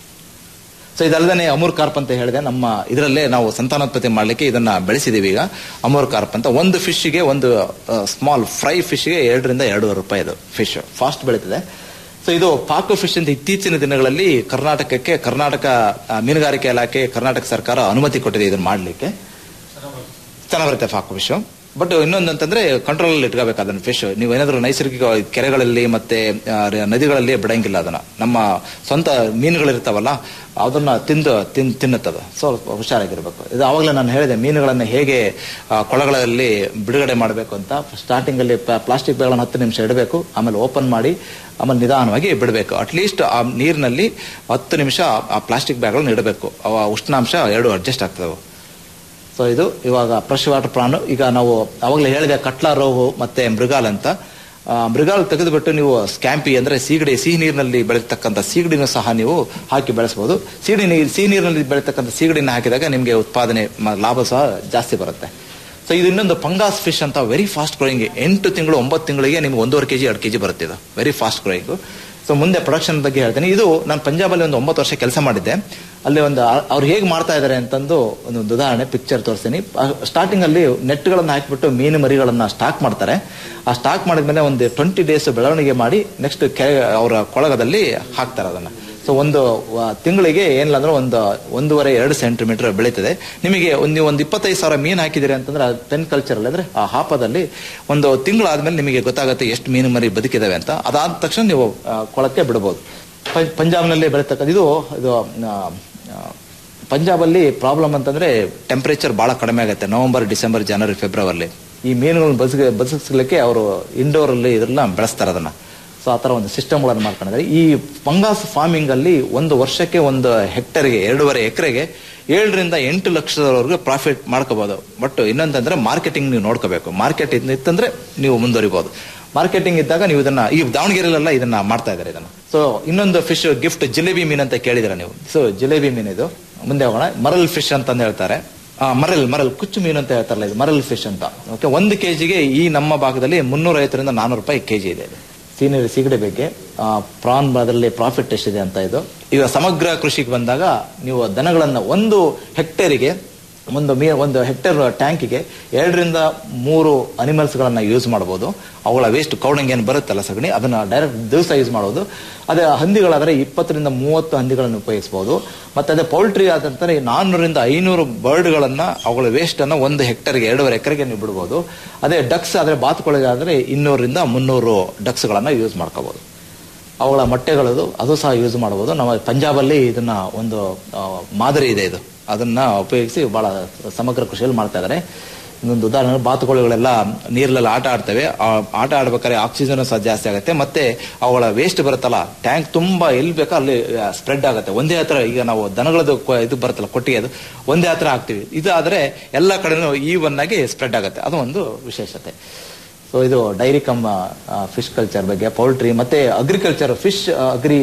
ಸೊ ಇದಲ್ಲದೆ ಅಮೂರ್ ಕಾರ್ಪ್ ಅಂತ ಹೇಳಿದೆ ನಮ್ಮ ಇದರಲ್ಲೇ ನಾವು ಸಂತಾನೋತ್ಪತ್ತಿ ಮಾಡಲಿಕ್ಕೆ ಇದನ್ನ ಬೆಳೆಸಿದೀವಿ ಈಗ ಅಮೂರ್ ಕಾರ್ಪ್ ಅಂತ ಒಂದು ಫಿಶ್ಗೆ ಒಂದು ಸ್ಮಾಲ್ ಫ್ರೈ ಫಿಶ್ಗೆ ಎರಡರಿಂದ ಎರಡೂವರೆ ರೂಪಾಯಿ ಇದು ಫಿಶ್ ಫಾಸ್ಟ್ ಬೆಳೀತದೆ ಸೊ ಇದು ಪಾಕು ಫಿಶ್ ಅಂತ ಇತ್ತೀಚಿನ ದಿನಗಳಲ್ಲಿ ಕರ್ನಾಟಕಕ್ಕೆ ಕರ್ನಾಟಕ ಆ, ಮೀನುಗಾರಿಕೆ ಇಲಾಖೆ ಕರ್ನಾಟಕ ಸರ್ಕಾರ ಅನುಮತಿ ಕೊಟ್ಟಿದೆ ಇದನ್ನ ಮಾಡಲಿಕ್ಕೆ ಚೆನ್ನಾಗಿ ಬರುತ್ತೆ ಪಾಕು ಫಿಶ್ ಬಟ್ ಇನ್ನೊಂದು ಅಂತಂದ್ರೆ ಕಂಟ್ರೋಲ್ ಅಲ್ಲಿ ಇಟ್ಕೋಬೇಕು ಅದನ್ನ ಫಿಶ್ ನೀವು ಏನಾದ್ರೂ ನೈಸರ್ಗಿಕ ಕೆರೆಗಳಲ್ಲಿ ಮತ್ತೆ ಆ, ರ- ನದಿಗಳಲ್ಲಿ ಬಿಡಂಗಿಲ್ಲ ಅದನ್ನ ನಮ್ಮ ಸ್ವಂತ ಮೀನುಗಳಿರ್ತಾವಲ್ಲ ಅದನ್ನ ತಿಂದು ತಿನ್ ತಿನ್ನುತ್ತದ ಸ್ವಲ್ಪ ಹುಷಾರಾಗಿರ್ಬೇಕು ಇದು ಆವಾಗಲೇ ನಾನು ಹೇಳಿದೆ ಮೀನುಗಳನ್ನ ಹೇಗೆ ಆ, ಕೊಳಗಳಲ್ಲಿ ಬಿಡುಗಡೆ ಮಾಡಬೇಕು ಅಂತ ಸ್ಟಾರ್ಟಿಂಗ್ ಅಲ್ಲಿ ಪ್ಲಾಸ್ಟಿಕ್ ಬ್ಯಾಗ್ಗಳನ್ನು ಹತ್ತು ನಿಮಿಷ ಇಡಬೇಕು ಆಮೇಲೆ ಓಪನ್ ಮಾಡಿ ಆಮೇಲೆ ನಿಧಾನವಾಗಿ ಬಿಡಬೇಕು ಅಟ್ಲೀಸ್ಟ್ ಆ ನೀರಿನಲ್ಲಿ ಹತ್ತು ನಿಮಿಷ ಆ ಪ್ಲಾಸ್ಟಿಕ್ ಬ್ಯಾಗ್ಗಳನ್ನು ಇಡಬೇಕು ಅವ ಉಷ್ಣಾಂಶ ಎರಡು ಅಡ್ಜಸ್ಟ್ ಆಗ್ತವೆ ಸೊ ಇದು ಇವಾಗ ಫ್ರೆಶ್ ವಾಟರ್ ಪ್ರಾನ್ ಈಗ ನಾವು ಅವಾಗಲೇ ಹೇಳಿದೆ ಕಟ್ಲಾ ರೋಹು ಮತ್ತೆ ಮೃಗಾಲ್ ಅಂತ ಆ, ಮೃಗಾಲ್ ತೆಗೆದುಬಿಟ್ಟು ನೀವು ಸ್ಕ್ಯಾಂಪಿ ಅಂದ್ರೆ ಸೀಗಡಿ ಸಿಹಿ ನೀರಿನಲ್ಲಿ ಬೆಳೀತಕ್ಕಂಥ ಸೀಗಡಿನೂ ಸಹ ನೀವು ಹಾಕಿ ಬೆಳೆಸಬಹುದು ಸೀಗಡಿ ನೀರು ಸಿಹಿ ನೀರಿನಲ್ಲಿ ಬೆಳೀತಕ್ಕಂಥ ಸೀಗಡಿನ ಹಾಕಿದಾಗ ನಿಮಗೆ ಉತ್ಪಾದನೆ ಮ- ಲಾಭ ಸಹ ಜಾಸ್ತಿ ಬರುತ್ತೆ ಸೊ ಇದು ಇನ್ನೊಂದು ಪಂಗಾಸ್ ಫಿಶ್ ಅಂತ ವೆರಿ ಫಾಸ್ಟ್ ಗ್ರೋಯಿಂಗ್ ಎಂಟು ತಿಂಗಳು ಒಂಬತ್ತು ತಿಂಗಳಿಗೆ ನಿಮ್ಗೆ ಒಂದೂವರೆ ಕೆಜಿ ಎರಡು ಕೆಜಿ ಬರುತ್ತೆ ಇದು ವೆರಿ ಫಾಸ್ಟ್ ಗ್ರೋಯಿಂಗ್ ಸೊ ಮುಂದೆ ಪ್ರೊಡಕ್ಷನ್ ಬಗ್ಗೆ ಹೇಳ್ತೇನೆ ಇದು ನಾನು ಪಂಜಾಬಲ್ಲಿ ಒಂದು ಒಂಬತ್ತು ವರ್ಷ ಕೆಲಸ ಮಾಡಿದ್ದೆ ಅಲ್ಲಿ ಒಂದು ಆ- ಅವ್ರು ಹೇಗೆ ಮಾಡ್ತಾ ಇದ್ದಾರೆ ಅಂತಂದು ಒಂದು ಉದಾಹರಣೆ ಪಿಕ್ಚರ್ ತೋರಿಸ್ತೀನಿ ಸ್ಟಾರ್ಟಿಂಗ್ ಅಲ್ಲಿ ನೆಟ್ಗಳನ್ನು ಹಾಕಿಬಿಟ್ಟು ಮೀನು ಮರಿಗಳನ್ನ ಸ್ಟಾಕ್ ಮಾಡ್ತಾರೆ ಆ ಸ್ಟಾಕ್ ಮಾಡಿದ್ಮೇಲೆ ಒಂದು ಟ್ವೆಂಟಿ ಡೇಸ್ ಬೆಳವಣಿಗೆ ಮಾಡಿ ನೆಕ್ಸ್ಟ್ ಅವರ ಕೊಳಗದಲ್ಲಿ ಹಾಕ್ತಾರೆ ಅದನ್ನ ಸೊ ಒಂದು ವ- ತಿಂಗಳಿಗೆ ಏನಿಲ್ಲ ಅಂದ್ರೆ ಒಂದು ಒಂದೂವರೆ ಎರಡು ಸೆಂಟಿಮೀಟರ್ ಬೆಳೀತದೆ ನಿಮಗೆ ಒಂದು ನೀವು ಒಂದು ಇಪ್ಪತ್ತೈದು ಸಾವಿರ ಮೀನು ಹಾಕಿದಿರಿ ಅಂತಂದ್ರೆ ಪೆನ್ ಕಲ್ಚರ್ ಅಂದ್ರೆ ಆ ಹಾಪದಲ್ಲಿ ಒಂದು ತಿಂಗಳಾದ್ಮೇಲೆ ನಿಮಗೆ ಗೊತ್ತಾಗುತ್ತೆ ಎಷ್ಟು ಮೀನು ಮರಿ ಬದುಕಿದಾವೆ ಅಂತ ಅದಾದ ತಕ್ಷಣ ನೀವು ಆ, ಕೊಳಕ್ಕೆ ಬಿಡಬಹುದು ಪಂ- ಪಂಜಾಬ್ನಲ್ಲಿ ಬೆಳೀತಕ್ಕಂಥ ಇದು ಇದು ಆ, ಆ, ಪಂಜಾಬಲ್ಲಿ ಪ್ರಾಬ್ಲಮ್ ಅಂತಂದ್ರೆ ಟೆಂಪರೇಚರ್ ಬಹಳ ಕಡಿಮೆ ಆಗುತ್ತೆ ನವೆಂಬರ್ ಡಿಸೆಂಬರ್ ಜನವರಿ ಫೆಬ್ರವರಿ ಈ ಮೀನುಗಳನ್ನ ಬದುಕ ಬದುಕಿಸ್ಲಿಕ್ಕೆ ಅವರು ಇಂಡೋರ್ ಅಲ್ಲಿ ಇದ್ರನ್ನ ಬೆಳೆಸ್ತಾರೆ ಅದನ್ನ ಸೊ ಆ ಥರ ಒಂದು ಸಿಸ್ಟಮ್ಗಳನ್ನು ಮಾಡ್ಕೊಂಡಿದ್ದಾರೆ ಈ ಫಂಗಾಸ್ ಫಾರ್ಮಿಂಗ್ ಅಲ್ಲಿ ಒಂದು ವರ್ಷಕ್ಕೆ ಒಂದು ಹೆಕ್ಟರ್ಗೆ ಎರಡೂವರೆ ಎಕರೆಗೆ ಏಳರಿಂದ ಎಂಟು ಲಕ್ಷದವರೆಗೂ ಪ್ರಾಫಿಟ್ ಮಾಡ್ಕೋಬಹುದು ಬಟ್ ಇನ್ನೊಂದಂದ್ರೆ ಮಾರ್ಕೆಟಿಂಗ್ ನೀವು ನೋಡ್ಕೋಬೇಕು ಮಾರ್ಕೆಟ್ ಇತ್ತಂದ್ರೆ ನೀವು ಮುಂದುವರಿಬಹುದು ಮಾರ್ಕೆಟಿಂಗ್ ಇದ್ದಾಗ ನೀವು ಇದನ್ನ ಈ ದಾವಣಗೆರೆಲೆಲ್ಲ ಇದನ್ನ ಮಾಡ್ತಾ ಇದ್ದಾರೆ ಇದನ್ನ ಸೊ ಇನ್ನೊಂದು ಫಿಶ್ ಗಿಫ್ಟ್ ಜಿಲೇಬಿ ಮೀನ್ ಅಂತ ಕೇಳಿದಿರ ನೀವು ಸೊ ಜಿಲೇಬಿ ಮೀನ್ ಇದು ಮುಂದೆ ಹೋಗೋಣ ಮರಲ್ ಫಿಶ್ ಅಂತಂದು ಹೇಳ್ತಾರೆ ಆ, ಮರಲ್ ಮರಲ್ ಕುಚ್ಚು ಮೀನು ಅಂತ ಹೇಳ್ತಾರಲ್ಲ ಇದು ಮರಲ್ ಫಿಶ್ ಅಂತ ಓಕೆ ಒಂದು ಕೆಜಿಗೆ ಈ ನಮ್ಮ ಭಾಗದಲ್ಲಿ ಮುನ್ನೂರ ಐವತ್ತರಿಂದ ನಾನೂರು ರೂಪಾಯಿ ಕೆಜಿ ಇದೆ ಇದು ಸೀನಿಯರ್ ಸಿಗಡಿ ಬಗ್ಗೆ ಪ್ರಾನ್ ಅದರಲ್ಲಿ ಪ್ರಾಫಿಟ್ ಎಷ್ಟಿದೆ ಅಂತ ಇದು ಈಗ ಸಮಗ್ರ ಕೃಷಿಗೆ ಬಂದಾಗ ನೀವು ದನಗಳನ್ನ ಒಂದು ಹೆಕ್ಟೇರಿಗೆ ಒಂದು ಮೀ ಒಂದು ಹೆಕ್ಟೇರ್ ಟ್ಯಾಂಕಿಗೆ ಎರಡರಿಂದ ಮೂರು ಅನಿಮಲ್ಸ್ಗಳನ್ನ ಯೂಸ್ ಮಾಡಬಹುದು ಅವುಗಳ ವೇಸ್ಟ್ ಕೌಡಂಗ್ ಏನು ಬರುತ್ತಲ್ಲ ಸಗಣಿ ಅದನ್ನ ಡೈರೆಕ್ಟ್ ದಿವಸ ಯೂಸ್ ಮಾಡೋದು ಅದೇ ಹಂದಿಗಳಾದರೆ ಇಪ್ಪತ್ತರಿಂದ ಮೂವತ್ತು ಹಂದಿಗಳನ್ನು ಉಪಯೋಗಿಸಬಹುದು ಮತ್ತೆ ಅದೇ ಪೌಲ್ಟ್ರಿ ಆದಂತಾರೆ ನಾನ್ನೂರಿಂದ ಐನೂರು ಬರ್ಡ್ಗಳನ್ನ ಅವುಗಳ ವೇಸ್ಟ್ ಅನ್ನ ಒಂದು ಹೆಕ್ಟರ್ಗೆ ಎರಡೂವರೆ ಎಕರೆಗೆ ನೀವು ಬಿಡಬಹುದು ಅದೇ ಡಕ್ಸ್ ಆದ್ರೆ ಬಾತುಕೋಳಿಗಾದ್ರೆ ಇನ್ನೂರಿಂದ ಮುನ್ನೂರು ಡಕ್ಸ್ಗಳನ್ನ ಯೂಸ್ ಮಾಡ್ಕೋಬಹುದು ಅವುಗಳ ಮೊಟ್ಟೆಗಳದು ಅದು ಸಹ ಯೂಸ್ ಮಾಡಬಹುದು ನಮ್ಮ ಪಂಜಾಬಲ್ಲಿ ಇದನ್ನ ಒಂದು ಆ, ಮಾದರಿ ಇದೆ ಇದು ಅದನ್ನ ಉಪಯೋಗಿಸಿ ಬಹಳ ಸಮಗ್ರ ಕೃಷಿಯಲ್ಲಿ ಮಾಡ್ತಾ ಇದ್ದಾರೆ ಒಂದು ಉದಾಹರಣೆ ಬಾತುಕೋಳಿಗಳೆಲ್ಲ ನೀರಲ್ಲೆಲ್ಲ ಆಟ ಆಡ್ತವೆ ಆ ಆಟ ಆಡ್ಬೇಕಾದ್ರೆ ಆಕ್ಸಿಜನ್ ಸಹ ಜಾಸ್ತಿ ಆಗುತ್ತೆ ಮತ್ತೆ ಅವುಗಳ ವೇಸ್ಟ್ ಬರುತ್ತಲ್ಲ ಟ್ಯಾಂಕ್ ತುಂಬಾ ಎಲ್ಲಿ ಬೇಕೋ ಅಲ್ಲಿ ಸ್ಪ್ರೆಡ್ ಆಗುತ್ತೆ ಒಂದೇ ಹತ್ರ ಈಗ ನಾವು ದನಗಳದ್ದು ಕೊ- ಇದು ಬರುತ್ತಲ್ಲ ಕೊಟ್ಟಿಗೆ ಅದು ಒಂದೇ ಹತ್ರ ಹಾಕ್ತಿವಿ ಇದು ಆದ್ರೆ ಎಲ್ಲ ಕಡೆನೂ ಈವನ್ ಆಗಿ ಸ್ಪ್ರೆಡ್ ಆಗುತ್ತೆ ಅದು ಒಂದು ವಿಶೇಷತೆ ಸೊ ಇದು ಡೈರಿ ಕಮ್ ಫಿಶ್ ಕಲ್ಚರ್ ಬಗ್ಗೆ ಪೌಲ್ಟ್ರಿ ಮತ್ತೆ ಅಗ್ರಿಕಲ್ಚರ್ ಫಿಶ್ ಅಗ್ರಿ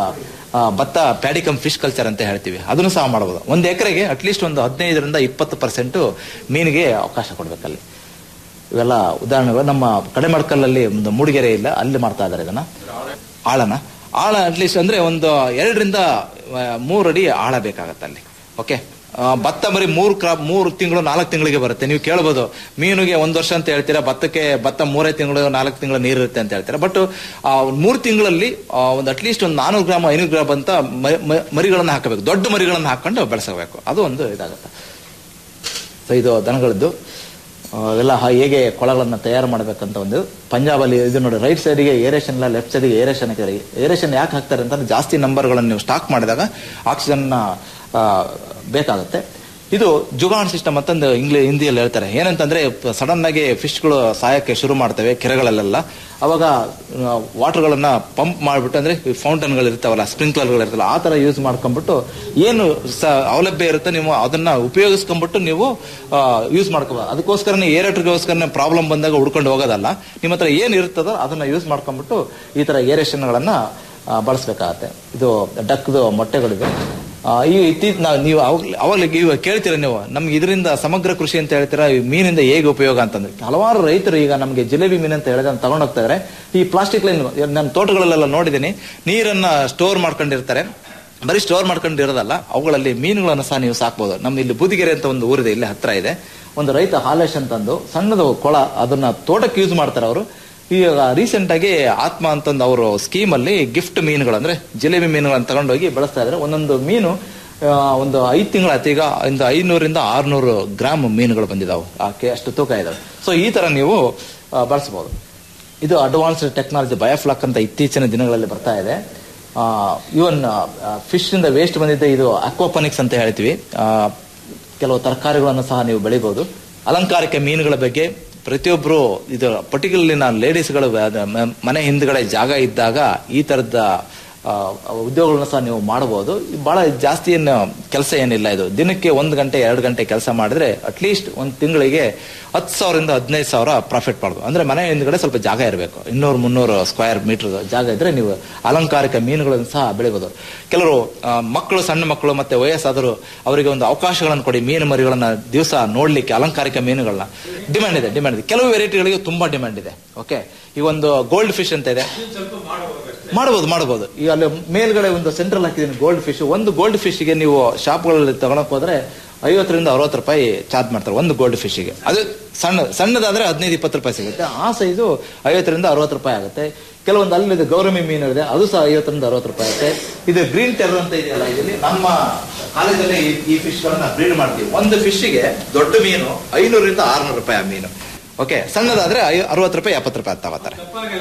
ಭತ್ತ ಪ್ಯಾಡಿ ಕಮ್ ಫಿಶ್ ಕಲ್ಚರ್ ಅಂತ ಹೇಳ್ತೀವಿ ಅದನ್ನು ಸಹ ಮಾಡಬಹುದು ಒಂದು ಎಕರೆಗೆ ಅಟ್ಲೀಸ್ಟ್ ಒಂದು ಹದಿನೈದರಿಂದ ಇಪ್ಪತ್ತು ಪರ್ಸೆಂಟ್ ಮೀನಿಗೆ ಅವಕಾಶ ಕೊಡ್ಬೇಕಲ್ಲಿ ಇವೆಲ್ಲ ಉದಾಹರಣೆಗಳು ನಮ್ಮ ಕಡೆಮಡ್ಕಲ್ಲಲ್ಲಿ ಒಂದು ಮೂಡಿಗೆರೆ ಇಲ್ಲ ಅಲ್ಲಿ ಮಾಡ್ತಾ ಇದ್ದಾರೆ ಇದನ್ನ ಆಳನ ಆಳ ಅಟ್ಲೀಸ್ಟ್ ಅಂದ್ರೆ ಒಂದು ಎರಡರಿಂದ ಆ, ಮೂರು ಅಡಿ ಆಳ ಬೇಕಾಗತ್ತೆ ಅಲ್ಲಿ ಓಕೆ ಆ, ಭತ್ತ ಬರೀ ಮೂರು ಕ್ರಾಪ್ ಮೂರು ತಿಂಗಳು ನಾಲ್ಕು ತಿಂಗಳಿಗೆ ಬರುತ್ತೆ ನೀವು ಕೇಳ್ಬೋದು ಮೀನಿಗೆ ಒಂದು ವರ್ಷ ಅಂತ ಹೇಳ್ತೀರಾ ಭತ್ತಕ್ಕೆ ಭತ್ತ ಮೂರೇ ತಿಂಗಳು ನಾಲ್ಕು ತಿಂಗಳು ನೀರು ಇರುತ್ತೆ ಅಂತ ಹೇಳ್ತೀರಾ ಬಟ್ ಮೂರು ತಿಂಗಳಲ್ಲಿ ಆ, ಒಂದು ಅಟ್ಲೀಸ್ಟ್ ಒಂದು ನಾನೂರು ಗ್ರಾಮ್ ಐನೂರು ಗ್ರಾಮ್ ಅಂತ ಮ- ಮ- ಮರಿಗಳನ್ನ ಹಾಕಬೇಕು ದೊಡ್ಡ ಮರಿಗಳನ್ನ ಹಾಕೊಂಡು ಬೆಳೆಸಬೇಕು ಅದು ಒಂದು ಇದಾಗುತ್ತೆ ಸೊ ಇದು ದನಗಳದ್ದು ಆ, ಎಲ್ಲ ಹ- ಹೇಗೆ ಕೊಳಗಳನ್ನ ತಯಾರು ಮಾಡಬೇಕಂತ ಒಂದು ಪಂಜಾಬಲ್ಲಿ ಇದು ನೋಡಿ ರೈಟ್ ಸೈಡ್ಗೆ ಏರೇಷನ್ ಇಲ್ಲ ಲೆಫ್ಟ್ ಸೈಡ್ಗೆ ಏರೇಷನ್ ಹಾಕಿದ್ದಾರೆ ಏರೇಷನ್ ಯಾಕೆ ಹಾಕ್ತಾರೆ ಅಂತಂದ್ರೆ ಜಾಸ್ತಿ ನಂಬರ್ಗಳನ್ನು ನೀವು ಸ್ಟಾಕ್ ಮಾಡಿದಾಗ ಆಕ್ಸಿಜನ್ ಬೇಕಾಗುತ್ತೆ ಇದು ಜುಗಾಣ್ ಸಿಸ್ಟಮ್ ಅಂತಂದು ಇಂಗ್ಲಿ ಹಿಂದಿಯಲ್ಲಿ ಹೇಳ್ತಾರೆ ಏನಂತಂದ್ರೆ ಸಡನ್ ಆಗಿ ಫಿಶ್ಗಳು ಸಾಯಕ್ಕೆ ಶುರು ಮಾಡ್ತವೆ ಕೆರೆಗಳಲ್ಲೆಲ್ಲ ಅವಾಗ ವಾಟರ್ಗಳನ್ನ ಪಂಪ್ ಮಾಡಿಬಿಟ್ಟು ಅಂದ್ರೆ ಫೌಂಟನ್ಗಳು ಇರ್ತಾವಲ್ಲ ಸ್ಪ್ರಿಂಕ್ಲರ್ಗಳು ಇರ್ತಲ್ಲ ಆ ತರ ಯೂಸ್ ಮಾಡ್ಕೊಂಡ್ಬಿಟ್ಟು ಏನು ಸ ಸೌಲಭ್ಯ ಇರುತ್ತೆ ನೀವು ಅದನ್ನ ಉಪಯೋಗಿಸ್ಕೊಂಡ್ಬಿಟ್ಟು ನೀವು ಯೂಸ್ ಮಾಡ್ಕೋಬಹುದು ಅದಕ್ಕೋಸ್ಕರ ಏರೇಟರ್ಗೋಸ್ಕರ ಪ್ರಾಬ್ಲಮ್ ಬಂದಾಗ ಹುಡ್ಕೊಂಡು ಹೋಗೋದಲ್ಲ ನಿಮ್ಮ ಹತ್ರ ಏನ್ ಇರ್ತದೋ ಅದನ್ನ ಯೂಸ್ ಮಾಡ್ಕೊಂಡ್ಬಿಟ್ಟು ಈ ತರ ಏರೇಷನ್ಗಳನ್ನ ಬಳಸಬೇಕಾಗತ್ತೆ ಇದು ಡಕ್ದು ಮೊಟ್ಟೆಗಳಿವೆ ಆ, ಈ ಇತ್ತೀಚ ನಾವು ನೀವು ಅವಾಗ್ಲೇ ಅವಾಗಲೇ ಇವಾಗ ಕೇಳ್ತೀರ ನೀವು ನಮ್ಗೆ ಇದರಿಂದ ಸಮಗ್ರ ಕೃಷಿ ಅಂತ ಹೇಳ್ತೀರಾ ಈ ಮೀನಿಂದ ಹೇಗೆ ಉಪಯೋಗ ಅಂತಂದ್ರೆ ಹಲವಾರು ರೈತರು ಈಗ ನಮಗೆ ಜಿಲೇಬಿ ಮೀನು ಅಂತ ಹೇಳಿದ್ರೆ ಅದನ್ನ ತಗೊಂಡ್ ಹೋಗ್ತಾ ಇದಾರೆ ಈ ಪ್ಲಾಸ್ಟಿಕ್ ಲೈನ್ ನನ್ನ ತೋಟಗಳಲ್ಲೆಲ್ಲ ನೋಡಿದ್ದೀನಿ ನೀರನ್ನ ಸ್ಟೋರ್ ಮಾಡ್ಕೊಂಡಿರ್ತಾರೆ ಬರೀ ಸ್ಟೋರ್ ಮಾಡ್ಕೊಂಡಿರೋದಲ್ಲ ಅವುಗಳಲ್ಲಿ ಮೀನುಗಳನ್ನು ಸಹ ನೀವು ಸಾಕ್ಬೋದು ನಮ್ಮ ಇಲ್ಲಿ ಬೂದಿಗೆರೆ ಅಂತ ಒಂದು ಊರಿದೆ ಇಲ್ಲಿ ಹತ್ರ ಇದೆ ಒಂದು ರೈತ ಹಾಲೇಶ್ ಅಂತಂದು ಸಣ್ಣದು ಕೊಳ ಅದನ್ನ ತೋಟಕ್ಕೆ ಯೂಸ್ ಮಾಡ್ತಾರೆ ಅವರು ಈಗ ರೀಸೆಂಟ್ ಆಗಿ ಆತ್ಮ ಅಂತಂದು ಅವರು ಸ್ಕೀಮ್ ಅಲ್ಲಿ ಗಿಫ್ಟ್ ಮೀನುಗಳು ಅಂದ್ರೆ ಜಿಲೇಬಿ ಮೀನುಗಳನ್ನ ತಗೊಂಡೋಗಿ ಬೆಳೆಸ್ತಾ ಇದ್ದಾರೆ ಒಂದೊಂದು ಮೀನು ಆ, ಒಂದು ಐದು ತಿಂಗಳ ಈಗ ಒಂದು ಐನೂರಿಂದ ಆರ್ನೂರು ಗ್ರಾಮ್ ಮೀನುಗಳು ಬಂದಿದಾವೆ ಆಕೆ ಅಷ್ಟು ತೂಕ ಇದಾವೆ ಸೊ ಈ ತರ ನೀವು ಆ, ಬಳಸ್ಬೋದು ಇದು ಅಡ್ವಾನ್ಸ್ಡ್ ಟೆಕ್ನಾಲಜಿ ಬಯೋಫ್ಲಾಕ್ ಅಂತ ಇತ್ತೀಚಿನ ದಿನಗಳಲ್ಲಿ ಬರ್ತಾ ಇದೆ ಇವನ್ ಫಿಶ್ ಇಂದ ವೇಸ್ಟ್ ಬಂದಿದ್ದೆ ಇದು ಅಕ್ವಾಪನಿಕ್ಸ್ ಅಂತ ಹೇಳ್ತೀವಿ ಆ, ಕೆಲವು ತರಕಾರಿಗಳನ್ನು ಸಹ ನೀವು ಬೆಳಿಬಹುದು ಅಲಂಕಾರಿಕ ಮೀನುಗಳ ಬಗ್ಗೆ ಪ್ರತಿಯೊಬ್ಬರು ಇದು ಪರ್ಟಿಕ್ಯುಲರ್ಲಿ ನಾನು ಲೇಡೀಸ್ಗಳು ಮನೆ ಹಿಂದ್ಗಡೆ ಜಾಗ ಇದ್ದಾಗ ಈ ತರದ ಆ, ಉದ್ಯೋಗಗಳನ್ನ ಸಹ ನೀವು ಮಾಡಬಹುದು ಬಹಳ ಜಾಸ್ತಿ ಏನು ಕೆಲಸ ಏನಿಲ್ಲ ಇದು ದಿನಕ್ಕೆ ಒಂದು ಗಂಟೆ ಎರಡು ಗಂಟೆ ಕೆಲಸ ಮಾಡಿದ್ರೆ ಅಟ್ಲೀಸ್ಟ್ ಒಂದು ತಿಂಗಳಿಗೆ ಹತ್ತು ಸಾವಿರದಿಂದ ಹದಿನೈದು ಸಾವಿರ ಪ್ರಾಫಿಟ್ ಮಾಡ್ಬೋದು ಅಂದ್ರೆ ಮನೆ ಹಿಂದ್ಗಡೆ ಸ್ವಲ್ಪ ಜಾಗ ಇರಬೇಕು ಇನ್ನೂರು ಮುನ್ನೂರು ಸ್ಕ್ವೇರ್ ಮೀಟರ್ ಜಾಗ ಇದ್ರೆ ನೀವು ಅಲಂಕಾರಿಕ ಮೀನುಗಳನ್ನು ಸಹ ಬೆಳಿಬಹುದು ಕೆಲವರು ಆ, ಮಕ್ಕಳು ಸಣ್ಣ ಮಕ್ಕಳು ಮತ್ತೆ ವಯಸ್ಸಾದರು ಅವರಿಗೆ ಒಂದು ಅವಕಾಶಗಳನ್ನು ಕೊಡಿ ಮೀನು ಮರಿಗಳನ್ನ ದಿವಸ ನೋಡ್ಲಿಕ್ಕೆ ಅಲಂಕಾರಿಕ ಮೀನುಗಳನ್ನ ಡಿಮ್ಯಾಂಡ್ ಇದೆ ಡಿಮ್ಯಾಂಡ್ ಇದೆ ಕೆಲವು ವೆರೈಟಿಗಳಿಗೆ ತುಂಬಾ ಡಿಮ್ಯಾಂಡ್ ಇದೆ ಓಕೆ ಈ ಒಂದು ಗೋಲ್ಡ್ ಫಿಶ್ ಅಂತ ಇದೆ ಮಾಡಬಹುದು ಮಾಡಬಹುದು ಈಗ ಅಲ್ಲಿ ಮೇಲ್ಗಡೆ ಒಂದು ಸೆಂಟ್ರಲ್ ಹಾಕಿದೀನಿ ಗೋಲ್ಡ್ ಫಿಶ್ ಒಂದು ಗೋಲ್ಡ್ ಫಿಶ್ಗೆ ನೀವು ಶಾಪ್ಗಳಲ್ಲಿ ತಗೊಳಕ್ ಹೋದ್ರೆ ಐವತ್ತರಿಂದ ಅರವತ್ತು ರೂಪಾಯಿ ಚಾರ್ಜ್ ಮಾಡ್ತಾರೆ ಒಂದು ಗೋಲ್ಡ್ ಫಿಶ್ಗೆ ಅದು ಸಣ್ಣ ಸಣ್ಣದಾದ್ರೆ ಹದಿನೈದು ಇಪ್ಪತ್ತು ರೂಪಾಯಿ ಸಿಗುತ್ತೆ ಆ ಸೈಜು ಐವತ್ತರಿಂದ ಅರವತ್ತು ರೂಪಾಯಿ ಆಗುತ್ತೆ ಕೆಲವೊಂದು ಅಲ್ಲಿದೆ ಗೌರಮಿ ಮೀನು ಇದೆ ಅದು ಸಹ ಐವತ್ತರಿಂದ ಅರವತ್ತು ರೂಪಾಯಿ ಆಗುತ್ತೆ ಇದು ಗ್ರೀನ್ ಟೆರರ್ ಅಂತ ಇದೆಯಲ್ಲ ಇದರಲ್ಲಿ ನಮ್ಮ ಕಾಲೇಜಲ್ಲಿ ಈ- ಈ ಫಿಶ್ ಗಳನ್ನ ಬ್ರೀಡ್ ಮಾಡ್ತೀವಿ ಒಂದು ಫಿಶ್ಗೆ ದೊಡ್ಡ ಮೀನು ಐನೂರಿಂದ ಆರ್ನೂರು ರೂಪಾಯಿ ಆ ಮೀನು ಓಕೆ ಸಣ್ಣದಾದ್ರೆ ಐ- ಅರವತ್ತು ರೂಪಾಯಿ ಎಪ್ಪತ್ತು ರೂಪಾಯಿ ತಗೋತಾರೆ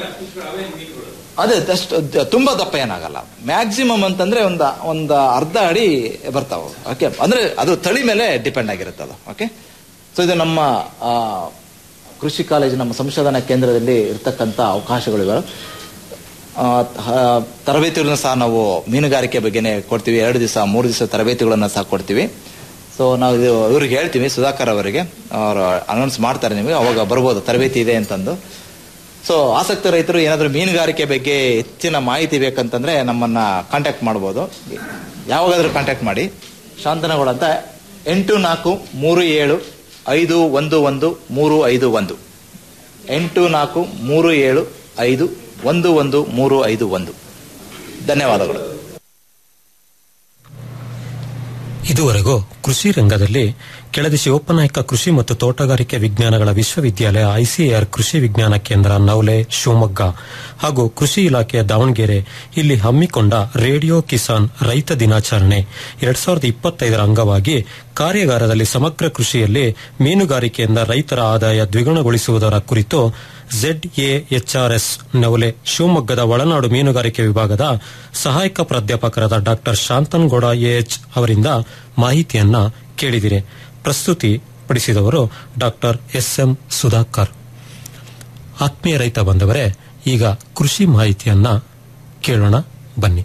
ಅದೇ ಅಷ್ಟು ದ- ತುಂಬಾ ದಪ್ಪ ಏನಾಗಲ್ಲ ಮ್ಯಾಕ್ಸಿಮಮ್ ಅಂತಂದ್ರೆ ಒಂದು ಒಂದು ಅರ್ಧ ಅಡಿ ಬರ್ತಾವ ಓಕೆ ಅಂದ್ರೆ ಅದು ತಳಿ ಮೇಲೆ ಡಿಪೆಂಡ್ ಆಗಿರುತ್ತೆ ಅದು ಓಕೆ ಸೊ ಇದು ನಮ್ಮ ಆ, ಕೃಷಿ ಕಾಲೇಜು ನಮ್ಮ ಸಂಶೋಧನಾ ಕೇಂದ್ರದಲ್ಲಿ ಇರ್ತಕ್ಕಂಥ ಅವಕಾಶಗಳಿವೆ ಆ, ಹ- ತರಬೇತಿಗಳನ್ನು ಸಹ ನಾವು ಮೀನುಗಾರಿಕೆ ಬಗ್ಗೆನೇ ಕೊಡ್ತೀವಿ ಎರಡು ದಿವಸ ಮೂರು ದಿವಸ ತರಬೇತಿಗಳನ್ನು ಸಹ ಕೊಡ್ತೀವಿ ಸೊ ನಾವು ಇದು ಇವ್ರಿಗೆ ಹೇಳ್ತೀವಿ ಸುಧಾಕರ್ ಅವರಿಗೆ ಅವರು ಅನೌನ್ಸ್ ಮಾಡ್ತಾರೆ ನಿಮಗೆ ಅವಾಗ ಬರ್ಬೋದು ತರಬೇತಿ ಇದೆ ಅಂತಂದು ಸೊ ಆಸಕ್ತ ರೈತರು ಏನಾದರೂ ಮೀನುಗಾರಿಕೆ ಬಗ್ಗೆ ಹೆಚ್ಚಿನ ಮಾಹಿತಿ ಬೇಕಂತಂದ್ರೆ ನಮ್ಮನ್ನ ಕಾಂಟ್ಯಾಕ್ಟ್ ಮಾಡ್ಬೋದು ಯಾವಾಗಾದ್ರೂ ಕಾಂಟ್ಯಾಕ್ಟ್ ಮಾಡಿ ಶಾಂತನಗೌಡ ಅಂತ ಎಂಟು ನಾಲ್ಕು ಮೂರು ಏಳು ಐದು ಒಂದು ಒಂದು ಮೂರು ಐದು ಒಂದು ಎಂಟು ನಾಲ್ಕು ಮೂರು ಏಳು ಐದು ಒಂದು ಒಂದು ಮೂರು ಐದು ಒಂದು ಧನ್ಯವಾದಗಳು ಇದುವರೆಗೂ ಕೃಷಿ ರಂಗದಲ್ಲಿ ಕೆಳದಿ ಶಿವಪ್ಪನಾಯಕ ಕೃಷಿ ಮತ್ತು ತೋಟಗಾರಿಕೆ ವಿಜ್ಞಾನಗಳ ವಿಶ್ವವಿದ್ಯಾಲಯ ಐಸಿಎಆರ್ ಕೃಷಿ ವಿಜ್ಞಾನ ಕೇಂದ್ರ ನವಲೆ ಶಿವಮೊಗ್ಗ ಹಾಗೂ ಕೃಷಿ ಇಲಾಖೆಯ ದಾವಣಗೆರೆ ಇಲ್ಲಿ ಹಮ್ಮಿಕೊಂಡ ರೇಡಿಯೋ ಕಿಸಾನ್ ರೈತ ದಿನಾಚರಣೆ ಎರಡ್ ಸಾವಿರದ ಇಪ್ಪತ್ತೈದರ ಅಂಗವಾಗಿ ಕಾರ್ಯಾಗಾರದಲ್ಲಿ ಸಮಗ್ರ ಕೃಷಿಯಲ್ಲಿ ಮೀನುಗಾರಿಕೆಯಿಂದ ರೈತರ ಆದಾಯ ದ್ವಿಗುಣಗೊಳಿಸುವುದರ ಕುರಿತು ಝೆಡ್ಎಎಚ್ಆರ್ಎಸ್ ನವಲೆ ಶಿವಮೊಗ್ಗದ ಒಳನಾಡು ಮೀನುಗಾರಿಕೆ ವಿಭಾಗದ ಸಹಾಯಕ ಪ್ರಾಧ್ಯಾಪಕರಾದ ಡಾಕ್ಟರ್ ಶಾಂತನ್ಗೌಡ ಎಎಚ್ ಅವರಿಂದ ಮಾಹಿತಿಯನ್ನ ಕೇಳಿದಿರಿ ಪ್ರಸ್ತುತಿ ಪ್ರಸ್ತುತಪಡಿಸಿದವರು ಡಾಕ್ಟರ್ ಎಸ್ ಎಂ ಸುಧಾಕರ್ ಆತ್ಮೀಯ ರೈತ ಬಂದವರೇ ಈಗ ಕೃಷಿ ಮಾಹಿತಿಯನ್ನ ಕೇಳೋಣ ಬನ್ನಿ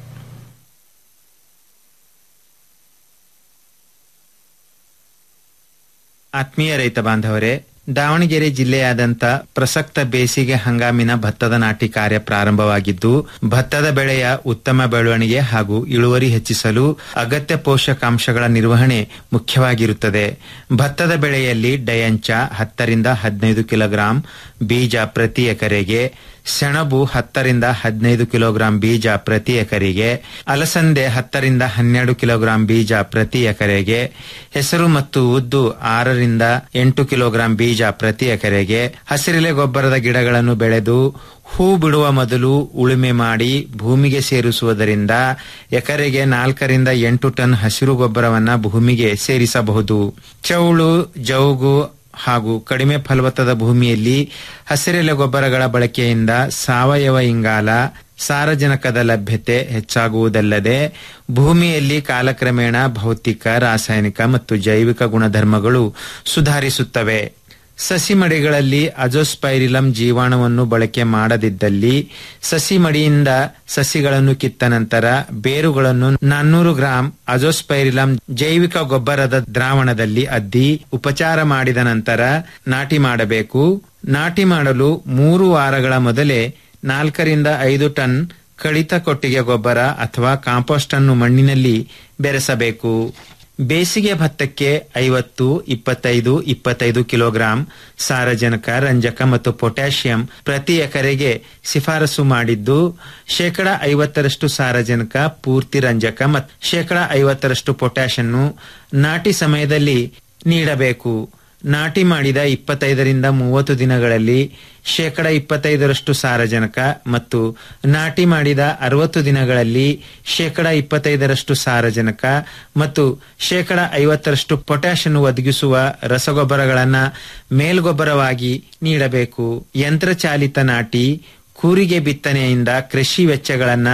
ಆತ್ಮೀಯ ರೈತ ಬಾಂಧವರೇ ದಾವಣಗೆರೆ ಜಿಲ್ಲೆಯಾದಂತ ಪ್ರಸಕ್ತ ಬೇಸಿಗೆ ಹಂಗಾಮಿನ ಭತ್ತದ ನಾಟಿ ಕಾರ್ಯ ಪ್ರಾರಂಭವಾಗಿದ್ದು ಭತ್ತದ ಬೆಳೆಯ ಉತ್ತಮ ಬೆಳವಣಿಗೆ ಹಾಗೂ ಇಳುವರಿ ಹೆಚ್ಚಿಸಲು ಅಗತ್ಯ ಪೋಷಕಾಂಶಗಳ ನಿರ್ವಹಣೆ ಮುಖ್ಯವಾಗಿರುತ್ತದೆ ಭತ್ತದ ಬೆಳೆಯಲ್ಲಿ ಡಯಂಚ ಹತ್ತರಿಂದ ಹದಿನೈದು ಕಿಲೋಗ್ರಾಂ ಬೀಜ ಪ್ರತಿ ಎಕರೆಗೆ ಸೆಣಬು ಹತ್ತರಿಂದ ಹದಿನೈದು ಕಿಲೋಗ್ರಾಂ ಬೀಜ ಪ್ರತಿ ಎಕರೆಗೆ ಅಲಸಂದೆ ಹತ್ತರಿಂದ ಹನ್ನೆರಡು ಕಿಲೋಗ್ರಾಂ ಬೀಜ ಪ್ರತಿ ಎಕರೆಗೆ ಹೆಸರು ಮತ್ತು ಉದ್ದು ಆರರಿಂದ ಎಂಟು ಕಿಲೋಗ್ರಾಂ ಬೀಜ ಪ್ರತಿ ಎಕರೆಗೆ ಹಸಿರೆಲೆ ಗೊಬ್ಬರದ ಗಿಡಗಳನ್ನು ಬೆಳೆದು ಹೂ ಬಿಡುವ ಮೊದಲು ಉಳುಮೆ ಮಾಡಿ ಭೂಮಿಗೆ ಸೇರಿಸುವುದರಿಂದ ಎಕರೆಗೆ ನಾಲ್ಕರಿಂದ ಎಂಟು ಟನ್ ಹಸಿರು ಗೊಬ್ಬರವನ್ನ ಭೂಮಿಗೆ ಸೇರಿಸಬಹುದು ಚೌಳು ಜೌಗು ಹಾಗೂ ಕಡಿಮೆ ಫಲವತ್ತದ ಭೂಮಿಯಲ್ಲಿ ಹಸಿರೆಲೆ ಗೊಬ್ಬರಗಳ ಬಳಕೆಯಿಂದ ಸಾವಯವ ಇಂಗಾಲ ಸಾರಜನಕದ ಲಭ್ಯತೆ ಹೆಚ್ಚಾಗುವುದಲ್ಲದೆ ಭೂಮಿಯಲ್ಲಿ ಕಾಲಕ್ರಮೇಣ ಭೌತಿಕ ರಾಸಾಯನಿಕ ಮತ್ತು ಜೈವಿಕ ಗುಣಧರ್ಮಗಳು ಸುಧಾರಿಸುತ್ತವೆ ಸಸಿ ಮಡಿಗಳಲ್ಲಿ ಅಜೋಸ್ಪೈರಿಲಂ ಜೀವಾಣುವನ್ನು ಬಳಕೆ ಮಾಡದಿದ್ದಲ್ಲಿ ಸಸಿ ಮಡಿಯಿಂದ ಸಸಿಗಳನ್ನು ಕಿತ್ತ ನಂತರ ಬೇರುಗಳನ್ನು ನಾನ್ನೂರು ಗ್ರಾಂ ಅಜೋಸ್ಪೈರಿಲಂ ಜೈವಿಕ ಗೊಬ್ಬರದ ದ್ರಾವಣದಲ್ಲಿ ಅದ್ದಿ ಉಪಚಾರ ಮಾಡಿದ ನಂತರ ನಾಟಿ ಮಾಡಬೇಕು ನಾಟಿ ಮಾಡಲು ಮೂರು ವಾರಗಳ ಮೊದಲೇ ನಾಲ್ಕರಿಂದ ಐದು ಟನ್ ಕಳಿತ ಕೊಟ್ಟಿಗೆ ಗೊಬ್ಬರ ಅಥವಾ ಕಾಂಪೋಸ್ಟ್ ಅನ್ನು ಮಣ್ಣಿನಲ್ಲಿ ಬೆರೆಸಬೇಕು ಬೇಸಿಗೆ ಭತ್ತಕ್ಕೆ ಐವತ್ತು ಇಪ್ಪತ್ತೈದು ಇಪ್ಪತ್ತೈದು ಕಿಲೋಗ್ರಾಂ ಸಾರಜನಕ ರಂಜಕ ಮತ್ತು ಪೊಟ್ಯಾಷಿಯಂ ಪ್ರತಿ ಎಕರೆಗೆ ಶಿಫಾರಸು ಮಾಡಿದ್ದು ಶೇಕಡ ಐವತ್ತರಷ್ಟು ಸಾರಜನಕ ಪೂರ್ತಿ ರಂಜಕ ಮತ್ತು ಶೇಕಡ ಐವತ್ತರಷ್ಟು ಪೊಟ್ಯಾಷ್ ಅನ್ನು ನಾಟಿ ಸಮಯದಲ್ಲಿ ನೀಡಬೇಕು ನಾಟಿ ಮಾಡಿದ ಇಪ್ಪತ್ತೈದರಿಂದ ಮೂವತ್ತು ದಿನಗಳಲ್ಲಿ ಶೇಕಡ ಇಪ್ಪತ್ತೈದರಷ್ಟು ಸಾರಜನಕ ಮತ್ತು ನಾಟಿ ಮಾಡಿದ ಅರವತ್ತು ದಿನಗಳಲ್ಲಿ ಶೇಕಡ ಇಪ್ಪತ್ತೈದರಷ್ಟು ಸಾರಜನಕ ಮತ್ತು ಶೇಕಡ ಐವತ್ತರಷ್ಟು ಪೊಟ್ಯಾಷ್ ಅನ್ನು ಒದಗಿಸುವ ರಸಗೊಬ್ಬರಗಳನ್ನ ಮೇಲ್ಗೊಬ್ಬರವಾಗಿ ನೀಡಬೇಕು ಯಂತ್ರಚಾಲಿತ ನಾಟಿ ಕೂರಿಗೆ ಬಿತ್ತನೆಯಿಂದ ಕೃಷಿ ವೆಚ್ಚಗಳನ್ನ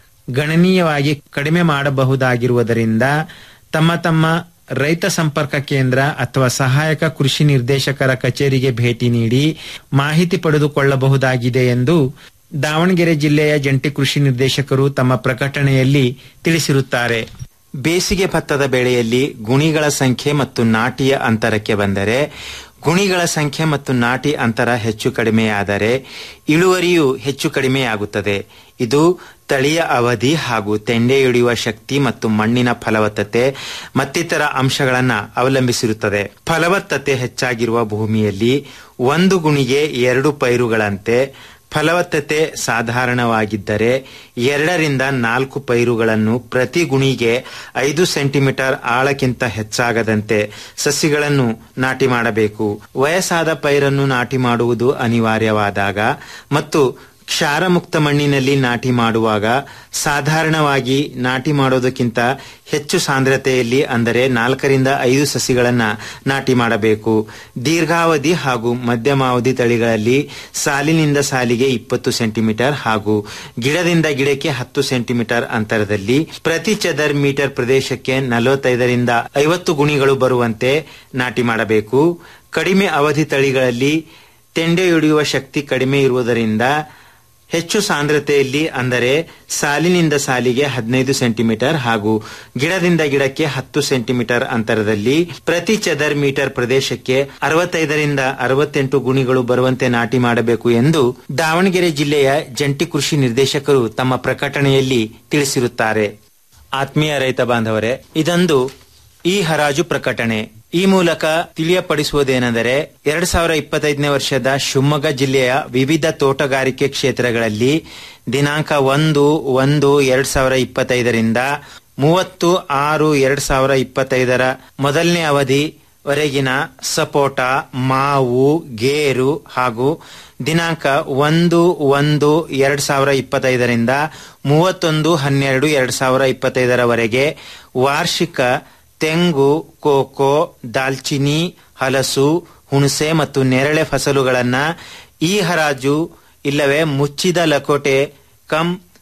ಗಣನೀಯವಾಗಿ ಕಡಿಮೆ ಮಾಡಬಹುದಾಗಿರುವುದರಿಂದ ತಮ್ಮ ತಮ್ಮ ರೈತ ಸಂಪರ್ಕ ಕೇಂದ್ರ ಅಥವಾ ಸಹಾಯಕ ಕೃಷಿ ನಿರ್ದೇಶಕರ ಕಚೇರಿಗೆ ಭೇಟಿ ನೀಡಿ ಮಾಹಿತಿ ಪಡೆದುಕೊಳ್ಳಬಹುದಾಗಿದೆ ಎಂದು ದಾವಣಗೆರೆ ಜಿಲ್ಲೆಯ ಜಂಟಿ ಕೃಷಿ ನಿರ್ದೇಶಕರು ತಮ್ಮ ಪ್ರಕಟಣೆಯಲ್ಲಿ ತಿಳಿಸಿರುತ್ತಾರೆ ಬೇಸಿಗೆ ಭತ್ತದ ಬೆಳೆಯಲ್ಲಿ ಗುಣಿಗಳ ಸಂಖ್ಯೆ ಮತ್ತು ನಾಟಿಯ ಅಂತರಕ್ಕೆ ಬಂದರೆ ಗುಣಿಗಳ ಸಂಖ್ಯೆ ಮತ್ತು ನಾಟಿ ಅಂತರ ಹೆಚ್ಚು ಕಡಿಮೆಯಾದರೆ ಇಳುವರಿಯು ಹೆಚ್ಚು ಕಡಿಮೆಯಾಗುತ್ತದೆ ಇದು ತಳಿಯ ಅವಧಿ ಹಾಗೂ ತೆಂಡೆ ಹಿಡಿಯುವ ಶಕ್ತಿ ಮತ್ತು ಮಣ್ಣಿನ ಫಲವತ್ತತೆ ಮತ್ತಿತರ ಅಂಶಗಳನ್ನು ಅವಲಂಬಿಸಿರುತ್ತದೆ ಫಲವತ್ತತೆ ಹೆಚ್ಚಾಗಿರುವ ಭೂಮಿಯಲ್ಲಿ ಒಂದು ಗುಣಿಗೆ ಎರಡು ಪೈರುಗಳಂತೆ ಫಲವತ್ತತೆ ಸಾಧಾರಣವಾಗಿದ್ದರೆ ಎರಡರಿಂದ ನಾಲ್ಕು ಪೈರುಗಳನ್ನು ಪ್ರತಿ ಗುಣಿಗೆ ಐದು ಸೆಂಟಿಮೀಟರ್ ಆಳಕ್ಕಿಂತ ಹೆಚ್ಚಾಗದಂತೆ ಸಸಿಗಳನ್ನು ನಾಟಿ ಮಾಡಬೇಕು ವಯಸ್ಸಾದ ಪೈರನ್ನು ನಾಟಿ ಮಾಡುವುದು ಅನಿವಾರ್ಯವಾದಾಗ ಮತ್ತು ಕ್ಷಾರಮುಕ್ತ ಮಣ್ಣಿನಲ್ಲಿ ನಾಟಿ ಮಾಡುವಾಗ ಸಾಧಾರಣವಾಗಿ ನಾಟಿ ಮಾಡೋದಕ್ಕಿಂತ ಹೆಚ್ಚು ಸಾಂದ್ರತೆಯಲ್ಲಿ ಅಂದರೆ ನಾಲ್ಕರಿಂದ ಐದು ಸಸಿಗಳನ್ನ ನಾಟಿ ಮಾಡಬೇಕು ದೀರ್ಘಾವಧಿ ಹಾಗೂ ಮಧ್ಯಮಾವಧಿ ತಳಿಗಳಲ್ಲಿ ಸಾಲಿನಿಂದ ಸಾಲಿಗೆ ಇಪ್ಪತ್ತು ಸೆಂಟಿಮೀಟರ್ ಹಾಗೂ ಗಿಡದಿಂದ ಗಿಡಕ್ಕೆ ಹತ್ತು ಸೆಂಟಿಮೀಟರ್ ಅಂತರದಲ್ಲಿ ಪ್ರತಿ ಚದರ್ ಮೀಟರ್ ಪ್ರದೇಶಕ್ಕೆ ನಲವತ್ತೈದರಿಂದ ಐವತ್ತು ಗುಣಿಗಳು ಬರುವಂತೆ ನಾಟಿ ಮಾಡಬೇಕು ಕಡಿಮೆ ಅವಧಿ ತಳಿಗಳಲ್ಲಿ ತೆಂಡೆ ಹಿಡಿಯುವ ಶಕ್ತಿ ಕಡಿಮೆ ಇರುವುದರಿಂದ ಹೆಚ್ಚು ಸಾಂದ್ರತೆಯಲ್ಲಿ ಅಂದರೆ ಸಾಲಿನಿಂದ ಸಾಲಿಗೆ ಹದಿನೈದು ಸೆಂಟಿಮೀಟರ್ ಹಾಗೂ ಗಿಡದಿಂದ ಗಿಡಕ್ಕೆ ಹತ್ತು ಸೆಂಟಿಮೀಟರ್ ಅಂತರದಲ್ಲಿ ಪ್ರತಿ ಚದರ್ ಮೀಟರ್ ಪ್ರದೇಶಕ್ಕೆ ಅರವತ್ತೈದರಿಂದ ಅರವತ್ತೆಂಟು ಗುಣಿಗಳು ಬರುವಂತೆ ನಾಟಿ ಮಾಡಬೇಕು ಎಂದು ದಾವಣಗೆರೆ ಜಿಲ್ಲೆಯ ಜಂಟಿ ಕೃಷಿ ನಿರ್ದೇಶಕರು ತಮ್ಮ ಪ್ರಕಟಣೆಯಲ್ಲಿ ತಿಳಿಸಿರುತ್ತಾರೆ ಆತ್ಮೀಯ ರೈತ ಬಾಂಧವರೇ ಇದೊಂದು ಈ ಹರಾಜು ಪ್ರಕಟಣೆ ಈ ಮೂಲಕ ತಿಳಿಯಪಡಿಸುವುದೇನೆಂದರೆ ಎರಡ್ ಸಾವಿರ ಇಪ್ಪತ್ತೈದನೇ ವರ್ಷದ ಶಿವಮೊಗ್ಗ ಜಿಲ್ಲೆಯ ವಿವಿಧ ತೋಟಗಾರಿಕೆ ಕ್ಷೇತ್ರಗಳಲ್ಲಿ ದಿನಾಂಕ ಒಂದು ಒಂದು ಎರಡ್ ಸಾವಿರ ಇಪ್ಪತ್ತೈದರಿಂದ ಮೂವತ್ತು ಆರು ಎರಡ್ ಸಾವಿರ ಇಪ್ಪತ್ತೈದರ ಮೊದಲನೇ ಅವಧಿ ವರೆಗಿನ ಸಪೋಟ ಮಾವು ಗೇರು ಹಾಗೂ ದಿನಾಂಕ ಒಂದು ಒಂದು ಎರಡ್ ಸಾವಿರ ಇಪ್ಪತ್ತೈದರಿಂದ ಮೂವತ್ತೊಂದು ಹನ್ನೆರಡು ಎರಡ್ ಸಾವಿರ ಇಪ್ಪತ್ತೈದರವರೆಗೆ ವಾರ್ಷಿಕ ತೆಂಗು ಕೋಕೋ ದಾಲ್ಚಿನಿ ಹಲಸು ಹುಣಸೆ ಮತ್ತು ನೇರಳೆ ಫಸಲುಗಳನ್ನ ಈ ಹರಾಜು ಇಲ್ಲವೇ ಮುಚ್ಚಿದ ಲಕೋಟೆ ಕಂ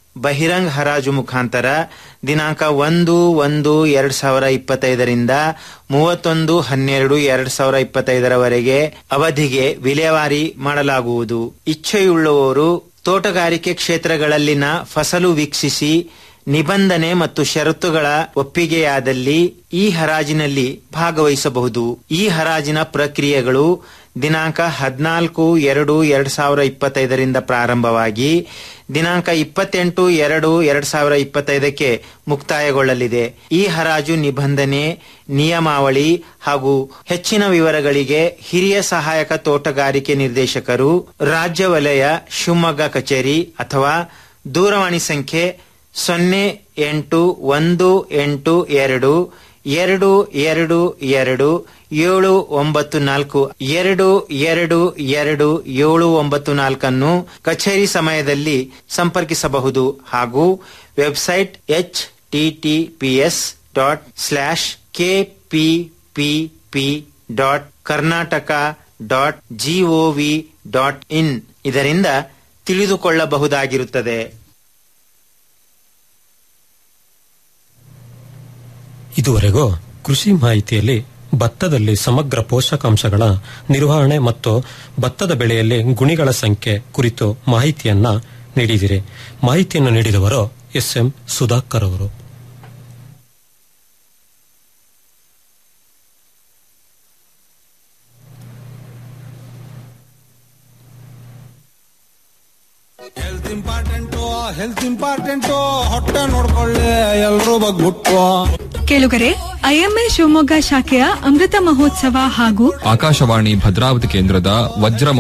ಬಹಿರಂಗ ಹರಾಜು ಮುಖಾಂತರ ದಿನಾಂಕ ಒಂದು ಒಂದು ಎರಡ್ ಸಾವಿರ ಇಪ್ಪತ್ತೈದರಿಂದ ಮೂವತ್ತೊಂದು ಹನ್ನೆರಡು ಎರಡ್ ಸಾವಿರ ಇಪ್ಪತ್ತೈದರವರೆಗೆ ಅವಧಿಗೆ ವಿಲೇವಾರಿ ಮಾಡಲಾಗುವುದು ಇಚ್ಛೆಯುಳ್ಳವರು ತೋಟಗಾರಿಕೆ ಕ್ಷೇತ್ರಗಳಲ್ಲಿನ ಫಸಲು ವೀಕ್ಷಿಸಿ ನಿಬಂಧನೆ ಮತ್ತು ಷರತ್ತುಗಳ ಒಪ್ಪಿಗೆಯಾದಲ್ಲಿ ಈ ಹರಾಜಿನಲ್ಲಿ ಭಾಗವಹಿಸಬಹುದು ಈ ಹರಾಜಿನ ಪ್ರಕ್ರಿಯೆಗಳು ದಿನಾಂಕ ಹದಿನಾಲ್ಕು ಎರಡು ಎರಡ್ ಸಾವಿರ ಇಪ್ಪತ್ತೈದರಿಂದ ಪ್ರಾರಂಭವಾಗಿ ದಿನಾಂಕ ಇಪ್ಪತ್ತೆಂಟು ಎರಡು ಎರಡ್ ಸಾವಿರ ಇಪ್ಪತ್ತೈದಕ್ಕೆ ಮುಕ್ತಾಯಗೊಳ್ಳಲಿದೆ ಈ ಹರಾಜು ನಿಬಂಧನೆ ನಿಯಮಾವಳಿ ಹಾಗೂ ಹೆಚ್ಚಿನ ವಿವರಗಳಿಗೆ ಹಿರಿಯ ಸಹಾಯಕ ತೋಟಗಾರಿಕೆ ನಿರ್ದೇಶಕರು ರಾಜ್ಯ ವಲಯ ಶಿವಮೊಗ್ಗ ಕಚೇರಿ ಅಥವಾ ದೂರವಾಣಿ ಸಂಖ್ಯೆ ಸೊನ್ನೆ ಎಂಟು ಒಂದು ಎಂಟು ಎರಡು ಎರಡು ಎರಡು ಎರಡು ಏಳು ಒಂಬತ್ತು ನಾಲ್ಕು ಎರಡು ಎರಡು ಎರಡು ಏಳು ಒಂಬತ್ತು ನಾಲ್ಕನ್ನು ಕಚೇರಿ ಸಮಯದಲ್ಲಿ ಸಂಪರ್ಕಿಸಬಹುದು ಹಾಗೂ website H TTPS dot slash KPPP dot Karnataka dot GOV dot in ಇದರಿಂದ ತಿಳಿದುಕೊಳ್ಳಬಹುದಾಗಿರುತ್ತದೆ ಇದುವರೆಗೂ ಕೃಷಿ ಮಾಹಿತಿಯಲ್ಲಿ ಭತ್ತದಲ್ಲಿ ಸಮಗ್ರ ಪೋಷಕಾಂಶಗಳ ನಿರ್ವಹಣೆ ಮತ್ತು ಭತ್ತದ ಬೆಳೆಯಲ್ಲಿ ಗುಣಿಗಳ ಸಂಖ್ಯೆ ಕುರಿತು ಮಾಹಿತಿಯನ್ನ ನೀಡಿದಿರಿ ಮಾಹಿತಿಯನ್ನು ನೀಡಿದವರು ಎಸ್ ಎಂ ಸುಧಾಕರ್ ಅವರು ಹೆಲ್ತ್ ಇಂಪಾರ್ಟೆಂಟು ಹೆಲ್ತ್ ಇಂಪಾರ್ಟೆಂಟು ಹೊಟ್ಟೆ ನೋಡ್ಕೊಳ್ಳಿ ಎಲ್ರೂ ಬಗ್ಬಿಟ್ಟು ಕೇಳುಗರೆ ಐಎಂಎ ಶಿವಮೊಗ್ಗ ಶಾಖೆಯ ಅಮೃತ ಮಹೋತ್ಸವ ಹಾಗೂ ಆಕಾಶವಾಣಿ ಭದ್ರಾವತಿ ಕೇಂದ್ರದ ವಜ್ರ